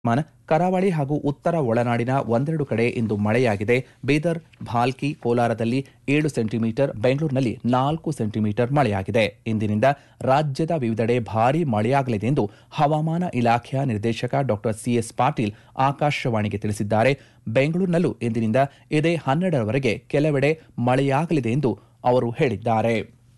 ಮಾನ ಕರಾವಳಿ ಹಾಗೂ ಉತ್ತರ ಒಳನಾಡಿನ ಒಂದೆರಡು ಕಡೆ ಇಂದು ಮಳೆಯಾಗಿದೆ ಬೀದರ್ ಭಾಲ್ಕಿ ಕೋಲಾರದಲ್ಲಿ ಏಳು ಸೆಂಟಿಮೀಟರ್ ಬೆಂಗಳೂರಿನಲ್ಲಿ ನಾಲ್ಕು ಸೆಂಟಿಮೀಟರ್ ಮಳೆಯಾಗಿದೆ ಇಂದಿನಿಂದ ರಾಜ್ಯದ ವಿವಿಧೆಡೆ ಭಾರೀ ಮಳೆಯಾಗಲಿದೆ ಎಂದು ಹವಾಮಾನ ಇಲಾಖೆಯ ನಿರ್ದೇಶಕ ಡಾಕ್ಟರ್ ಸಿಎಸ್ ಪಾಟೀಲ್ ಆಕಾಶವಾಣಿಗೆ ತಿಳಿಸಿದ್ದಾರೆ ಬೆಂಗಳೂರಿನಲ್ಲೂ ಇಂದಿನಿಂದ ಇದೇ ಹನ್ನೆರಡರವರೆಗೆ ಕೆಲವೆಡೆ ಮಳೆಯಾಗಲಿದೆ ಎಂದು ಅವರು ಹೇಳಿದ್ದಾರೆ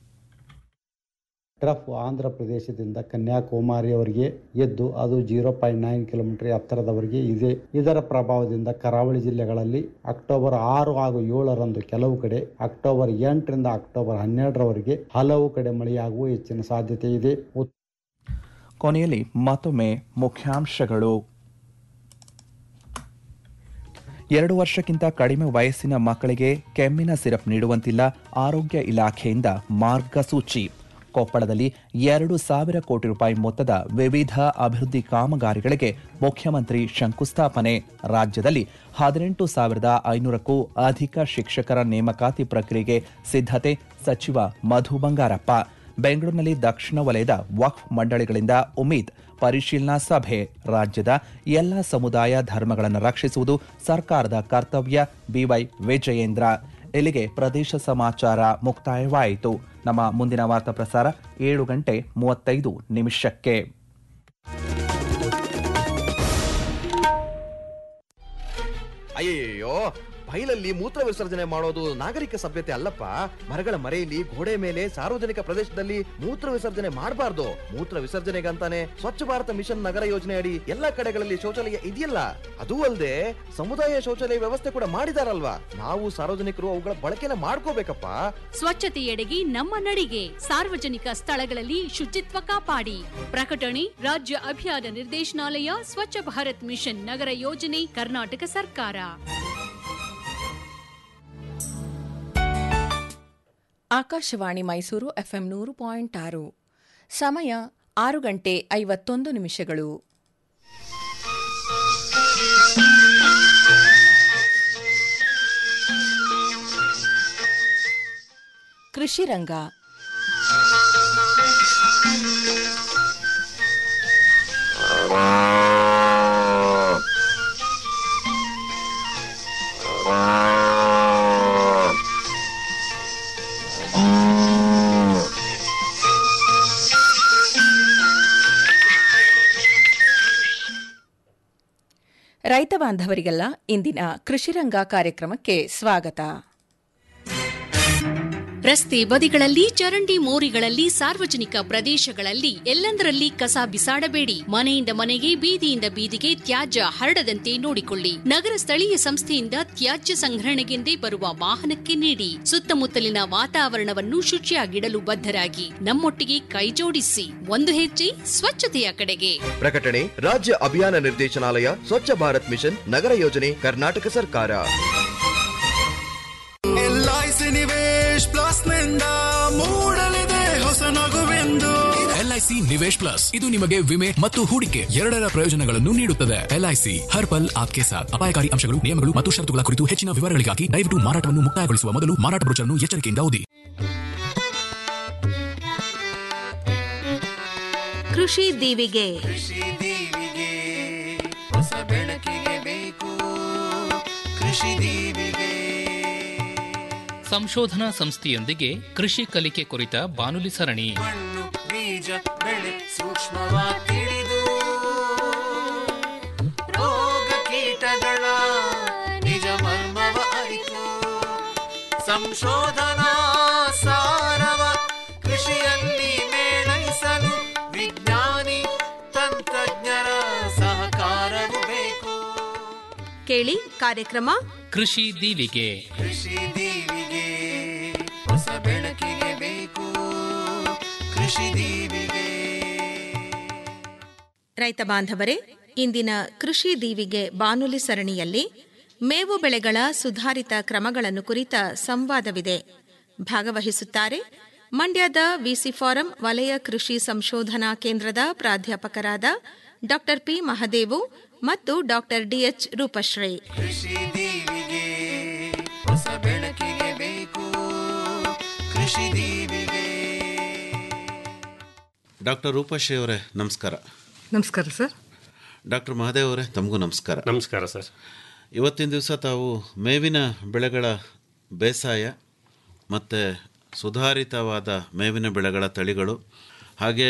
ಟ್ರಫ್ ಆಂಧ್ರ ಪ್ರದೇಶದಿಂದ ಕನ್ಯಾಕುಮಾರಿಯವರೆಗೆ ಎದ್ದು ಅದು ಜೀರೋ ಪಾಯಿಂಟ್ ನೈನ್ ಕಿಲೋಮೀಟರ್ ಎತ್ತರದವರೆಗೆ ಇದೆ ಇದರ ಪ್ರಭಾವದಿಂದ ಕರಾವಳಿ ಜಿಲ್ಲೆಗಳಲ್ಲಿ ಅಕ್ಟೋಬರ್ ಆರು ಹಾಗೂ ಏಳರಂದು ಕೆಲವು ಕಡೆ ಅಕ್ಟೋಬರ್ ಎಂಟರಿಂದ ಅಕ್ಟೋಬರ್ ಹನ್ನೆರಡರವರೆಗೆ ಹಲವು ಕಡೆ ಮಳೆಯಾಗುವ ಹೆಚ್ಚಿನ ಸಾಧ್ಯತೆ ಇದೆ ಉತ್- ಕೊನೆಯಲ್ಲಿ ಮತ್ತೊಮ್ಮೆ ಮುಖ್ಯಾಂಶಗಳು ಎರಡು ವರ್ಷಕ್ಕಿಂತ ಕಡಿಮೆ ವಯಸ್ಸಿನ ಮಕ್ಕಳಿಗೆ ಕೆಮ್ಮಿನ ಸಿರಪ್ ನೀಡುವಂತಿಲ್ಲ ಆರೋಗ್ಯ ಇಲಾಖೆಯಿಂದ ಮಾರ್ಗಸೂಚಿ ಕೊಪ್ಪಳದಲ್ಲಿ ಎರಡು ಸಾವಿರ ಕೋಟಿ ರೂಪಾಯಿ ಮೊತ್ತದ ವಿವಿಧ ಅಭಿವೃದ್ಧಿ ಕಾಮಗಾರಿಗಳಿಗೆ ಮುಖ್ಯಮಂತ್ರಿ ಶಂಕುಸ್ಥಾಪನೆ ರಾಜ್ಯದಲ್ಲಿ ಹದಿನೆಂಟು ಸಾವಿರದ ಐನೂರಕ್ಕೂ ಅಧಿಕ ಶಿಕ್ಷಕರ ನೇಮಕಾತಿ ಪ್ರಕ್ರಿಯೆಗೆ ಸಿದ್ಧತೆ ಸಚಿವ ಮಧು ಬಂಗಾರಪ್ಪ ಬೆಂಗಳೂರಿನಲ್ಲಿ ದಕ್ಷಿಣ ವಲಯದ ವಕ್ಫ್ ಮಂಡಳಿಗಳಿಂದ ಉಮೀದ್ ಪರಿಶೀಲನಾ ಸಭೆ ರಾಜ್ಯದ ಎಲ್ಲ ಸಮುದಾಯ ಧರ್ಮಗಳನ್ನು ರಕ್ಷಿಸುವುದು ಸರ್ಕಾರದ ಕರ್ತವ್ಯ ಬಿವೈ ವಿಜಯೇಂದ್ರ ಇಲ್ಲಿಗೆ ಪ್ರದೇಶ ಸಮಾಚಾರ ಮುಕ್ತಾಯವಾಯಿತು ನಮ್ಮ ಮುಂದಿನ ವಾರ್ತಾ ಪ್ರಸಾರ ಏಳು ಗಂಟೆ ಮೂವತ್ತೈದು ನಿಮಿಷಕ್ಕೆ ಅಯ್ಯಯ್ಯೋ ಬೈಲಲ್ಲಿ ಮೂತ್ರ ವಿಸರ್ಜನೆ ಮಾಡೋದು ನಾಗರಿಕ ಸಭ್ಯತೆ ಅಲ್ಲಪ್ಪ ಮರಗಳ ಮರೆಯಲ್ಲಿ ಗೋಡೆ ಮೇಲೆ ಸಾರ್ವಜನಿಕ ಪ್ರದೇಶದಲ್ಲಿ ಮೂತ್ರ ವಿಸರ್ಜನೆ ಮಾಡಬಾರ್ದು ಮೂತ್ರ ವಿಸರ್ಜನೆಗಂತಾನೆ ಸ್ವಚ್ಛ ಭಾರತ ಮಿಷನ್ ನಗರ ಯೋಜನೆ ಅಡಿ ಎಲ್ಲಾ ಕಡೆಗಳಲ್ಲಿ ಶೌಚಾಲಯ ಇದೆಯಲ್ಲ ಅದೂ ಅಲ್ಲದೆ ಸಮುದಾಯ ಶೌಚಾಲಯ ವ್ಯವಸ್ಥೆ ಕೂಡ ಮಾಡಿದಾರಲ್ವಾ ನಾವು ಸಾರ್ವಜನಿಕರು ಅವುಗಳ ಬಳಕೆನ ಮಾಡ್ಕೋಬೇಕಪ್ಪ ಸ್ವಚ್ಛತೆಯೆಡೆಗೆ ನಮ್ಮ ನಡಿಗೆ ಸಾರ್ವಜನಿಕ ಸ್ಥಳಗಳಲ್ಲಿ ಶುಚಿತ್ವ ಕಾಪಾಡಿ ಪ್ರಕಟಣೆ ರಾಜ್ಯ ಅಭಿಯಾನ ನಿರ್ದೇಶನಾಲಯ ಸ್ವಚ್ಛ ಭಾರತ್ ಮಿಷನ್ ನಗರ ಯೋಜನೆ ಕರ್ನಾಟಕ ಸರ್ಕಾರ ಆಕಾಶವಾಣಿ ಮೈಸೂರು ಎಫ್ಎಂ ನೂರು ಪಾಯಿಂಟ್ ಆರು ಸಮಯ ಆರು ಗಂಟೆ ಐವತ್ತೊಂದು ನಿಮಿಷಗಳು ಕೃಷಿ ರಂಗ ರೈತ ಬಾಂಧವರಿಗೆಲ್ಲ ಇಂದಿನ ಕೃಷಿರಂಗ ಕಾರ್ಯಕ್ರಮಕ್ಕೆ ಸ್ವಾಗತ ರಸ್ತೆ ಬದಿಗಳಲ್ಲಿ ಚರಂಡಿ ಮೋರಿಗಳಲ್ಲಿ ಸಾರ್ವಜನಿಕ ಪ್ರದೇಶಗಳಲ್ಲಿ ಎಲ್ಲೆಂದರಲ್ಲಿ ಕಸ ಬಿಸಾಡಬೇಡಿ ಮನೆಯಿಂದ ಮನೆಗೆ ಬೀದಿಯಿಂದ ಬೀದಿಗೆ ತ್ಯಾಜ್ಯ ಹರಡದಂತೆ ನೋಡಿಕೊಳ್ಳಿ ನಗರ ಸ್ಥಳೀಯ ಸಂಸ್ಥೆಯಿಂದ ತ್ಯಾಜ್ಯ ಸಂಗ್ರಹಣೆಗೆಂದೇ ಬರುವ ವಾಹನಕ್ಕೆ ನೀಡಿ ಸುತ್ತಮುತ್ತಲಿನ ವಾತಾವರಣವನ್ನು ಶುಚಿಯಾಗಿಡಲು ಬದ್ಧರಾಗಿ ನಮ್ಮೊಟ್ಟಿಗೆ ಕೈಜೋಡಿಸಿ ಒಂದು ಹೆಜ್ಜೆ ಸ್ವಚ್ಛತೆಯ ಕಡೆಗೆ ಪ್ರಕಟಣೆ ರಾಜ್ಯ ಅಭಿಯಾನ ನಿರ್ದೇಶನಾಲಯ ಸ್ವಚ್ಛ ಭಾರತ್ ಮಿಷನ್ ನಗರ ಯೋಜನೆ ಕರ್ನಾಟಕ ಸರ್ಕಾರ ಎಲ್ಐಸಿ ನಿವೇಶ್ ಪ್ಲಸ್ ನಿಂದ ಮೂಡಲಿದೆ ಹೊಸ ನಗುವೆಂದು ಎಲ್ಐಸಿ ನಿವೇಶ್ ಪ್ಲಸ್ ಇದು ನಿಮಗೆ ವಿಮೆ ಮತ್ತು ಹೂಡಿಕೆ ಎರಡರ ಪ್ರಯೋಜನಗಳನ್ನು ನೀಡುತ್ತದೆ ಎಲ್ಐಸಿ ಹರ್ ಪಲ್ ಆಪ್ಕೆ ಸಾಥ್ ಅಪಾಯಕಾರಿ ಅಂಶಗಳು ನಿಯಮಗಳು ಮತ್ತು ಷರತ್ತುಗಳ ಕುರಿತು ಹೆಚ್ಚಿನ ವಿವರಗಳಿಗಾಗಿ ದಯವಿಟ್ಟು ಮಾರಾಟವನ್ನು ಮುಕ್ತಾಯಗೊಳಿಸುವ ಮೊದಲು ಮಾರಾಟ ಬ್ರೋಚರ್ನ್ನು ಎಚ್ಚರಿಕೆಯಿಂದ ಓದಿ ಕೃಷಿ ದೀವಿಗೆ ಕೃಷಿ ದೀವಿಗೆ ಹೊಸ ಬೆಳಕಿಗೆ ಬೇಕು ಕೃಷಿ ದೀವಿಗೆ ಸಂಶೋಧನಾ ಸಂಸ್ಥೆಯೊಂದಿಗೆ ಕೃಷಿ ಕಲಿಕೆ ಕುರಿತ ಬಾನುಲಿ ಸರಣಿ ಮಣ್ಣು ಬೀಜ ಬೆಳೆ ಸೂಕ್ಷ್ಮವಾಗಿ ತಿಳಿದು ರೋಗ ಕೀಟಗಳ ನಿಜ ಮರ್ಮವ ಅರಿತು ಸಂಶೋಧನಾ ಸಾರವ ಕೃಷಿಯಲ್ಲಿ ಮೇಳೈಸಲು ವಿಜ್ಞಾನಿ ತಂತ್ರಜ್ಞರ ಸಹಕಾರವು ಬೇಕು ಕೇಳಿ ಕಾರ್ಯಕ್ರಮ ಕೃಷಿ ದೀವಿಗೆ ಕೃಷಿ ದೀವಿಗೆ ಹೊಸ ಬೆಳಕಿಗೆ ಬೇಕು ಕೃಷಿ ದೀವಿಗೆ ರೈತ ಬಾಂಧವರೇ ಇಂದಿನ ಕೃಷಿ ದೀವಿಗೆ ಬಾನುಲಿ ಸರಣಿಯಲ್ಲಿ ಮೇವು ಬೆಳೆಗಳ ಸುಧಾರಿತ ಕ್ರಮಗಳನ್ನು ಕುರಿತ ಸಂವಾದವಿದೆ ಭಾಗವಹಿಸುತ್ತಾರೆ ಮಂಡ್ಯದ ವಿಸಿ ಫಾರಂ ವಲಯ ಕೃಷಿ ಸಂಶೋಧನಾ ಕೇಂದ್ರದ ಪ್ರಾಧ್ಯಾಪಕರಾದ ಡಾ ಪಿ ಮಹದೇವು ಮತ್ತು ಡಾ ಡಿಎಚ್ ರೂಪಶ್ರೀ ಕೃಷಿ ದೀವಿಗೆ ಹೊಸ ಬೆಳಕಿಗೆ ಬೇಕು ಕೃಷಿ ದೀವಿಗೆ ಡಾಕ್ಟರ್ ರೂಪಶ್ರೀ ಅವರೇ ನಮಸ್ಕಾರ ನಮಸ್ಕಾರ ಸರ್ ಡಾಕ್ಟರ್ ಮಹಾದೇವ್ ಅವರೇ ತಮಗೂ ನಮಸ್ಕಾರ ನಮಸ್ಕಾರ ಸರ್ ಇವತ್ತಿನ ದಿವಸ ತಾವು ಮೇವಿನ ಬೆಳೆಗಳ ಬೇಸಾಯ ಮತ್ತು ಸುಧಾರಿತವಾದ ಮೇವಿನ ಬೆಳೆಗಳ ತಳಿಗಳು ಹಾಗೆ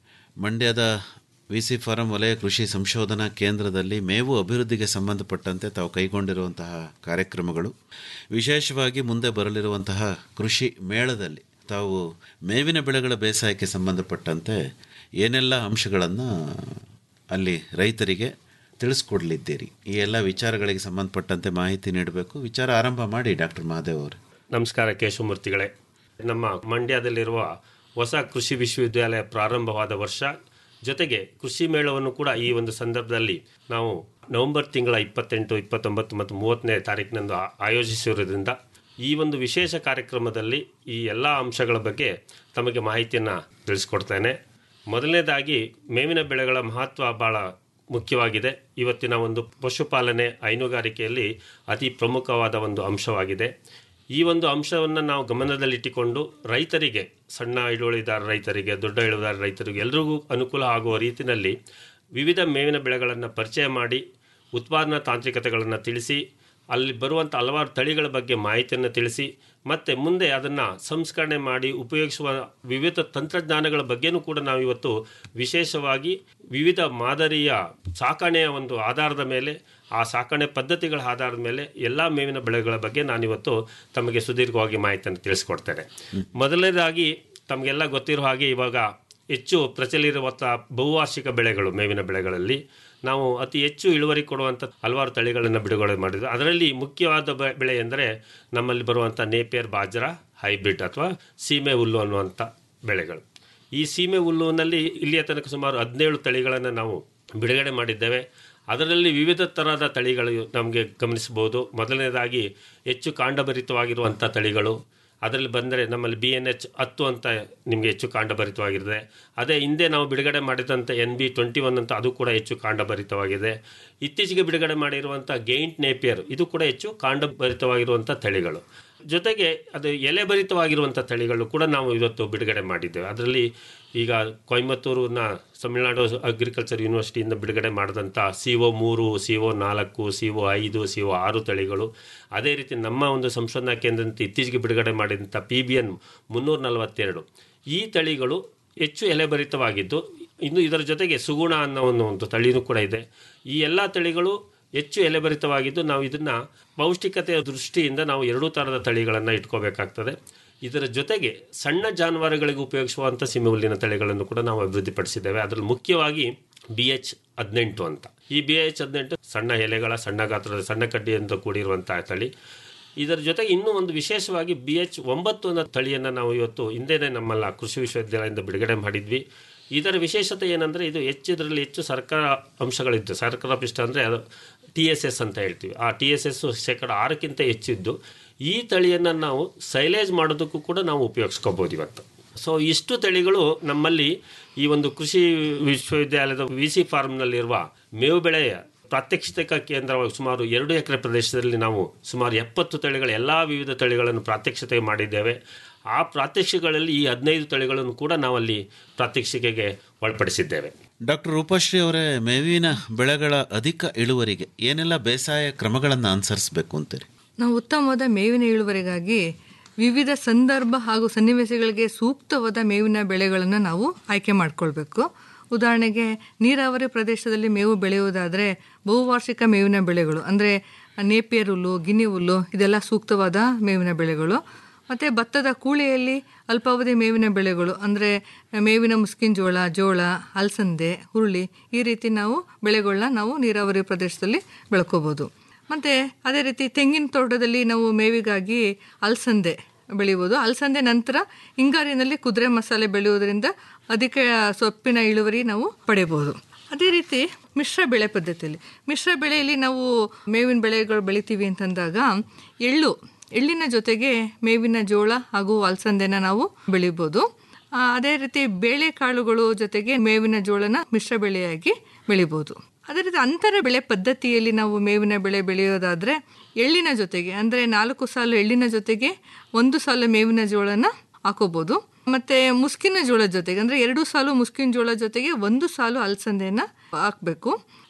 ಮಂಡ್ಯದ ವಿ ಸಿ ಫಾರಂ ವಲಯ ಕೃಷಿ ಸಂಶೋಧನಾ ಕೇಂದ್ರದಲ್ಲಿ ಮೇವು ಅಭಿವೃದ್ಧಿಗೆ ಸಂಬಂಧಪಟ್ಟಂತೆ ತಾವು ಕೈಗೊಂಡಿರುವಂತಹ ಕಾರ್ಯಕ್ರಮಗಳು ವಿಶೇಷವಾಗಿ ಮುಂದೆ ಬರಲಿರುವಂತಹ ಕೃಷಿ ಮೇಳದಲ್ಲಿ ತಾವು ಮೇವಿನ ಬೆಳೆಗಳ ಬೇಸಾಯಕ್ಕೆ ಸಂಬಂಧಪಟ್ಟಂತೆ ಏನೆಲ್ಲ ಅಂಶಗಳನ್ನು ಅಲ್ಲಿ ರೈತರಿಗೆ ತಿಳಿಸ್ಕೊಡ್ಲಿದ್ದೀರಿ ಈ ಎಲ್ಲ ವಿಚಾರಗಳಿಗೆ ಸಂಬಂಧಪಟ್ಟಂತೆ ಮಾಹಿತಿ ನೀಡಬೇಕು ವಿಚಾರ ಆರಂಭ ಮಾಡಿ ಡಾಕ್ಟರ್ ಮಹಾದೇವ್ ಅವರು ನಮಸ್ಕಾರ ಕೇಶವಮೂರ್ತಿಗಳೇ ನಮ್ಮ ಮಂಡ್ಯದಲ್ಲಿರುವ ಹೊಸ ಕೃಷಿ ವಿಶ್ವವಿದ್ಯಾಲಯ ಪ್ರಾರಂಭವಾದ ವರ್ಷ ಜೊತೆಗೆ ಕೃಷಿ ಮೇಳವನ್ನು ಕೂಡ ಈ ಒಂದು ಸಂದರ್ಭದಲ್ಲಿ ನಾವು ನವೆಂಬರ್ ತಿಂಗಳ ಇಪ್ಪತ್ತೆಂಟು ಇಪ್ಪತ್ತೊಂಬತ್ತು ಮತ್ತು ಮೂವತ್ತನೇ ತಾರೀಕಿನಂದು ಆ- ಆಯೋಜಿಸಿರುವುದರಿಂದ ಈ ಒಂದು ವಿಶೇಷ ಕಾರ್ಯಕ್ರಮದಲ್ಲಿ ಈ ಎಲ್ಲ ಅಂಶಗಳ ಬಗ್ಗೆ ತಮಗೆ ಮಾಹಿತಿಯನ್ನು ತಿಳಿಸ್ಕೊಡ್ತೇನೆ ಮೊದಲನೇದಾಗಿ ಮೇವಿನ ಬೆಳೆಗಳ ಮಹತ್ವ ಭಾಳ ಮುಖ್ಯವಾಗಿದೆ ಇವತ್ತಿನ ಒಂದು ಪಶುಪಾಲನೆ ಹೈನುಗಾರಿಕೆಯಲ್ಲಿ ಅತಿ ಪ್ರಮುಖವಾದ ಒಂದು ಅಂಶವಾಗಿದೆ ಈ ಒಂದು ಅಂಶವನ್ನು ನಾವು ಗಮನದಲ್ಲಿಟ್ಟುಕೊಂಡು ರೈತರಿಗೆ ಸಣ್ಣ ಇಳುವಳಿದಾರ ರೈತರಿಗೆ ದೊಡ್ಡ ಇಳುವಳಿದಾರ ರೈತರಿಗೆ ಎಲ್ರಿಗೂ ಅನುಕೂಲ ಆಗುವ ರೀತಿಯಲ್ಲಿ ವಿವಿಧ ಮೇವಿನ ಬೆಳೆಗಳನ್ನು ಪರಿಚಯ ಮಾಡಿ ಉತ್ಪಾದನಾ ತಾಂತ್ರಿಕತೆಗಳನ್ನು ತಿಳಿಸಿ ಅಲ್ಲಿ ಬರುವಂಥ ಹಲವಾರು ತಳಿಗಳ ಬಗ್ಗೆ ಮಾಹಿತಿಯನ್ನು ತಿಳಿಸಿ ಮತ್ತು ಮುಂದೆ ಅದನ್ನು ಸಂಸ್ಕರಣೆ ಮಾಡಿ ಉಪಯೋಗಿಸುವ ವಿವಿಧ ತಂತ್ರಜ್ಞಾನಗಳ ಬಗ್ಗೆನೂ ಕೂಡ ನಾವು ಇವತ್ತು ವಿಶೇಷವಾಗಿ ವಿವಿಧ ಮಾದರಿಯ ಸಾಕಣೆಯ ಒಂದು ಆಧಾರದ ಮೇಲೆ ಆ ಸಾಕಣೆ ಪದ್ಧತಿಗಳ ಆಧಾರದ ಮೇಲೆ ಎಲ್ಲ ಮೇವಿನ ಬೆಳೆಗಳ ಬಗ್ಗೆ ನಾನಿವತ್ತು ತಮಗೆ ಸುದೀರ್ಘವಾಗಿ ಮಾಹಿತಿಯನ್ನು ತಿಳಿಸ್ಕೊಡ್ತೇನೆ ಮೊದಲನೇದಾಗಿ ತಮಗೆಲ್ಲ ಗೊತ್ತಿರೋ ಹಾಗೆ ಇವಾಗ ಹೆಚ್ಚು ಪ್ರಚಲಿರುವಂಥ ಬಹುವಾರ್ಷಿಕ ಬೆಳೆಗಳು ಮೇವಿನ ಬೆಳೆಗಳಲ್ಲಿ ನಾವು ಅತಿ ಹೆಚ್ಚು ಇಳುವರಿ ಕೊಡುವಂಥ ಹಲವಾರು ತಳಿಗಳನ್ನು ಬಿಡುಗಡೆ ಮಾಡಿದ್ವಿ ಅದರಲ್ಲಿ ಮುಖ್ಯವಾದ ಬೆ- ಬೆಳೆ ಎಂದರೆ ನಮ್ಮಲ್ಲಿ ಬರುವಂಥ ನೇಪಿಯರ್ ಬಾಜ್ರಾ ಹೈಬ್ರಿಡ್ ಅಥವಾ ಸೀಮೆ ಹುಲ್ಲು ಅನ್ನುವಂಥ ಬೆಳೆಗಳು ಈ ಸೀಮೆ ಹುಲ್ಲುನಲ್ಲಿ ಇಲ್ಲಿಯ ತನಕ ಸುಮಾರು ಹದಿನೇಳು ತಳಿಗಳನ್ನು ನಾವು ಬಿಡುಗಡೆ ಮಾಡಿದ್ದೇವೆ ಅದರಲ್ಲಿ ವಿವಿಧ ಥರದ ತಳಿಗಳು ನಮಗೆ ಗಮನಿಸಬಹುದು ಮೊದಲನೇದಾಗಿ ಹೆಚ್ಚು ಕಾಂಡಭರಿತವಾಗಿರುವಂಥ ತಳಿಗಳು ಅದರಲ್ಲಿ ಬಂದರೆ ನಮ್ಮಲ್ಲಿ ಬಿ ಎನ್ ಎಚ್ ಹತ್ತು ಅಂತ ನಿಮಗೆ ಹೆಚ್ಚು ಕಾಂಡಭರಿತವಾಗಿದೆ ಅದೇ ಹಿಂದೆ ನಾವು ಬಿಡುಗಡೆ ಮಾಡಿದಂಥ ಎನ್ ಬಿ ಟ್ವೆಂಟಿ ಒನ್ ಅಂತ ಅದು ಕೂಡ ಹೆಚ್ಚು ಕಾಂಡಭರಿತವಾಗಿದೆ ಇತ್ತೀಚೆಗೆ ಬಿಡುಗಡೆ ಮಾಡಿರುವಂಥ ಗೈಂಟ್ ನೇಪಿಯರ್ ಇದು ಕೂಡ ಹೆಚ್ಚು ಕಾಂಡಭರಿತವಾಗಿರುವಂಥ ತಳಿಗಳು ಜೊತೆಗೆ ಅದು ಎಲೆಭರಿತವಾಗಿರುವಂಥ ತಳಿಗಳು ಕೂಡ ನಾವು ಇವತ್ತು ಬಿಡುಗಡೆ ಮಾಡಿದ್ದೇವೆ ಅದರಲ್ಲಿ ಈಗ ಕೊಯಮತ್ತೂರಿನ ತಮಿಳುನಾಡು ಅಗ್ರಿಕಲ್ಚರ್ ಯೂನಿವರ್ಸಿಟಿಯಿಂದ ಬಿಡುಗಡೆ ಮಾಡಿದಂಥ ಸಿ ಒ ಮೂರು ಸಿ ಒ ನಾಲ್ಕು ಸಿ ಒ ಐದು ಸಿ ಒ ಆರು ತಳಿಗಳು ಅದೇ ರೀತಿ ನಮ್ಮ ಒಂದು ಸಂಶೋಧನಾ ಕೇಂದ್ರದಿಂದ ಇತ್ತೀಚೆಗೆ ಬಿಡುಗಡೆ ಮಾಡಿದಂಥ ಪಿ ಬಿ ಎನ್ ಮುನ್ನೂರ ನಲವತ್ತೆರಡು ಈ ತಳಿಗಳು ಹೆಚ್ಚು ಎಲೆಭರಿತವಾಗಿದ್ದು ಇನ್ನು ಇದರ ಜೊತೆಗೆ ಸುಗುಣ ಅನ್ನೋ ಒಂದು ಒಂದು ತಳಿನೂ ಕೂಡ ಇದೆ ಈ ಎಲ್ಲ ತಳಿಗಳು ಹೆಚ್ಚು ಎಲೆಭರಿತವಾಗಿದ್ದು ನಾವು ಇದನ್ನು ಪೌಷ್ಟಿಕತೆಯ ದೃಷ್ಟಿಯಿಂದ ನಾವು ಎರಡೂ ಥರದ ತಳಿಗಳನ್ನು ಇಟ್ಕೋಬೇಕಾಗ್ತದೆ ಇದರ ಜೊತೆಗೆ ಸಣ್ಣ ಜಾನುವಾರುಗಳಿಗೆ ಉಪಯೋಗಿಸುವಂಥ ಸೀಮೆ ಹುಲ್ಲಿನ ತಳಿಗಳನ್ನು ಕೂಡ ನಾವು ಅಭಿವೃದ್ಧಿಪಡಿಸಿದ್ದೇವೆ ಅದರಲ್ಲಿ ಮುಖ್ಯವಾಗಿ ಬಿ ಎಚ್ ಹದಿನೆಂಟು ಅಂತ ಈ ಬಿ ಎಚ್ ಹದಿನೆಂಟು ಸಣ್ಣ ಎಲೆಗಳ ಸಣ್ಣ ಗಾತ್ರದ ಸಣ್ಣ ಕಡ್ಡಿಯಿಂದ ಕೂಡಿರುವಂತಹ ತಳಿ ಇದರ ಜೊತೆಗೆ ಇನ್ನೂ ಒಂದು ವಿಶೇಷವಾಗಿ ಬಿ ಎಚ್ ಒಂಬತ್ತು ಅನ್ನೋ ತಳಿಯನ್ನು ನಾವು ಇವತ್ತು ಹಿಂದೆನೇ ನಮ್ಮಲ್ಲ ಕೃಷಿ ವಿಶ್ವವಿದ್ಯಾಲಯದಿಂದ ಬಿಡುಗಡೆ ಮಾಡಿದ್ವಿ ಇದರ ವಿಶೇಷತೆ ಏನಂದರೆ ಇದು ಹೆಚ್ಚು ಇದರಲ್ಲಿ ಹೆಚ್ಚು ಸರ್ಕಾರ ಅಂಶಗಳಿದ್ದು ಸರ್ಕಾರ ಪಿಷ್ಟ ಅಂದರೆ ಅದು ಟಿ ಎಸ್ ಎಸ್ ಅಂತ ಹೇಳ್ತೀವಿ ಆ ಟಿ ಎಸ್ ಎಸ್ ಶೇಕಡ ಆರಕ್ಕಿಂತ ಹೆಚ್ಚಿದ್ದು ಈ ತಳಿಯನ್ನು ನಾವು ಸೈಲೇಜ್ ಮಾಡೋದಕ್ಕೂ ಕೂಡ ನಾವು ಉಪಯೋಗಿಸ್ಕೋಬೋದು ಇವತ್ತು ಸೊ ಇಷ್ಟು ತಳಿಗಳು ನಮ್ಮಲ್ಲಿ ಈ ಒಂದು ಕೃಷಿ ವಿಶ್ವವಿದ್ಯಾಲಯದ ವಿ ಸಿ ಫಾರ್ಮ್ನಲ್ಲಿರುವ ಮೇವು ಬೆಳೆಯ ಪ್ರಾತ್ಯಕ್ಷಿಕ ಕೇಂದ್ರವಾಗಿ ಸುಮಾರು ಎರಡು ಎಕರೆ ಪ್ರದೇಶದಲ್ಲಿ ನಾವು ಸುಮಾರು ಎಪ್ಪತ್ತು ತಳಿಗಳ ಎಲ್ಲ ವಿವಿಧ ತಳಿಗಳನ್ನು ಪ್ರಾತ್ಯಕ್ಷಿತೆ ಮಾಡಿದ್ದೇವೆ ಆ ಪ್ರಾತ್ಯಕ್ಷಿಕೆಗಳಲ್ಲಿ ಈ ಹದಿನೈದು ತಳಿಗಳನ್ನು ಕೂಡ ನಾವಲ್ಲಿ ಪ್ರಾತ್ಯಕ್ಷಿಕೆಗೆ ಒಳಪಡಿಸಿದ್ದೇವೆ ಡಾಕ್ಟರ್ ರೂಪಶ್ರೀ ಅವರೇ ಮೇವಿನ ಬೆಳೆಗಳ ಅಧಿಕ ಇಳುವರಿಗೆ ಏನೆಲ್ಲ ಬೇಸಾಯ ಕ್ರಮಗಳನ್ನು ಅನುಸರಿಸಬೇಕು ಅಂತೀರಿ ನಾವು ಉತ್ತಮವಾದ ಮೇವಿನ ಇಳುವರಿಗಾಗಿ ವಿವಿಧ ಸಂದರ್ಭ ಹಾಗೂ ಸನ್ನಿವೇಶಗಳಿಗೆ ಸೂಕ್ತವಾದ ಮೇವಿನ ಬೆಳೆಗಳನ್ನು ನಾವು ಆಯ್ಕೆ ಮಾಡಿಕೊಳ್ಬೇಕು ಉದಾಹರಣೆಗೆ ನೀರಾವರಿ ಪ್ರದೇಶದಲ್ಲಿ ಮೇವು ಬೆಳೆಯುವುದಾದರೆ ಬಹುವಾರ್ಷಿಕ ಮೇವಿನ ಬೆಳೆಗಳು ಅಂದರೆ ನೇಪಿಯರ್ ಹುಲ್ಲು ಗಿನಿ ಹುಲ್ಲು ಇದೆಲ್ಲ ಸೂಕ್ತವಾದ ಮೇವಿನ ಬೆಳೆಗಳು ಮತ್ತು ಭತ್ತದ ಕೂಳೆಯಲ್ಲಿ ಅಲ್ಪಾವಧಿ ಮೇವಿನ ಬೆಳೆಗಳು ಅಂದರೆ ಮೇವಿನ ಮುಸ್ಕಿನ ಜೋಳ ಜೋಳ ಅಲಸಂದೆ ಹುರುಳಿ ಈ ರೀತಿ ನಾವು ಬೆಳೆಗಳನ್ನ ನಾವು ನೀರಾವರಿ ಪ್ರದೇಶದಲ್ಲಿ ಬೆಳ್ಕೋಬೋದು ಮತ್ತು ಅದೇ ರೀತಿ ತೆಂಗಿನ ತೋಟದಲ್ಲಿ ನಾವು ಮೇವಿಗಾಗಿ ಅಲಸಂದೆ ಬೆಳೆಯುವುದು ಅಲಸಂದೆ ನಂತರ ಹಿಂಗಾರಿನಲ್ಲಿ ಕುದುರೆ ಮಸಾಲೆ ಬೆಳೆಯುವುದರಿಂದ ಅಧಿಕ ಸೊಪ್ಪಿನ ಇಳುವರಿ ನಾವು ಪಡೆಯಬಹುದು ಅದೇ ರೀತಿ ಮಿಶ್ರ ಬೆಳೆ ಪದ್ಧತಿಯಲ್ಲಿ ಮಿಶ್ರ ಬೆಳೆಯಲ್ಲಿ ನಾವು ಮೇವಿನ ಬೆಳೆಗಳು ಬೆಳಿತೀವಿ ಅಂತಂದಾಗ ಎಳ್ಳು ಎಳ್ಳಿನ ಜೊತೆಗೆ ಮೇವಿನ ಜೋಳ ಹಾಗೂ ಅಲಸಂದೆನ ನಾವು ಬೆಳಿಬೋದು ಆ, ಅದೇ ರೀತಿ ಬೇಳೆಕಾಳುಗಳು ಜೊತೆಗೆ ಮೇವಿನ ಜೋಳನ ಮಿಶ್ರ ಬೆಳೆಯಾಗಿ ಬೆಳಿಬೋದು ಅದೇ ರೀತಿ ಅಂತರ ಬೆಳೆ ಪದ್ಧತಿಯಲ್ಲಿ ನಾವು ಮೇವಿನ ಬೆಳೆ ಬೆಳೆಯೋದಾದರೆ ಎಳ್ಳಿನ ಜೊತೆಗೆ ಅಂದರೆ ನಾಲ್ಕು ಸಾಲು ಎಳ್ಳಿನ ಜೊತೆಗೆ ಒಂದು ಸಾಲು ಮೇವಿನ ಜೋಳನ ಹಾಕೋಬೋದು ಮತ್ತು ಮುಸ್ಕಿನ ಜೋಳದ ಜೊತೆಗೆ ಅಂದರೆ ಎರಡು ಸಾಲು ಮುಸ್ಕಿನ ಜೋಳ ಜೊತೆಗೆ ಒಂದು ಸಾಲು ಅಲಸಂದೆನ ಹಾಕಬೇಕು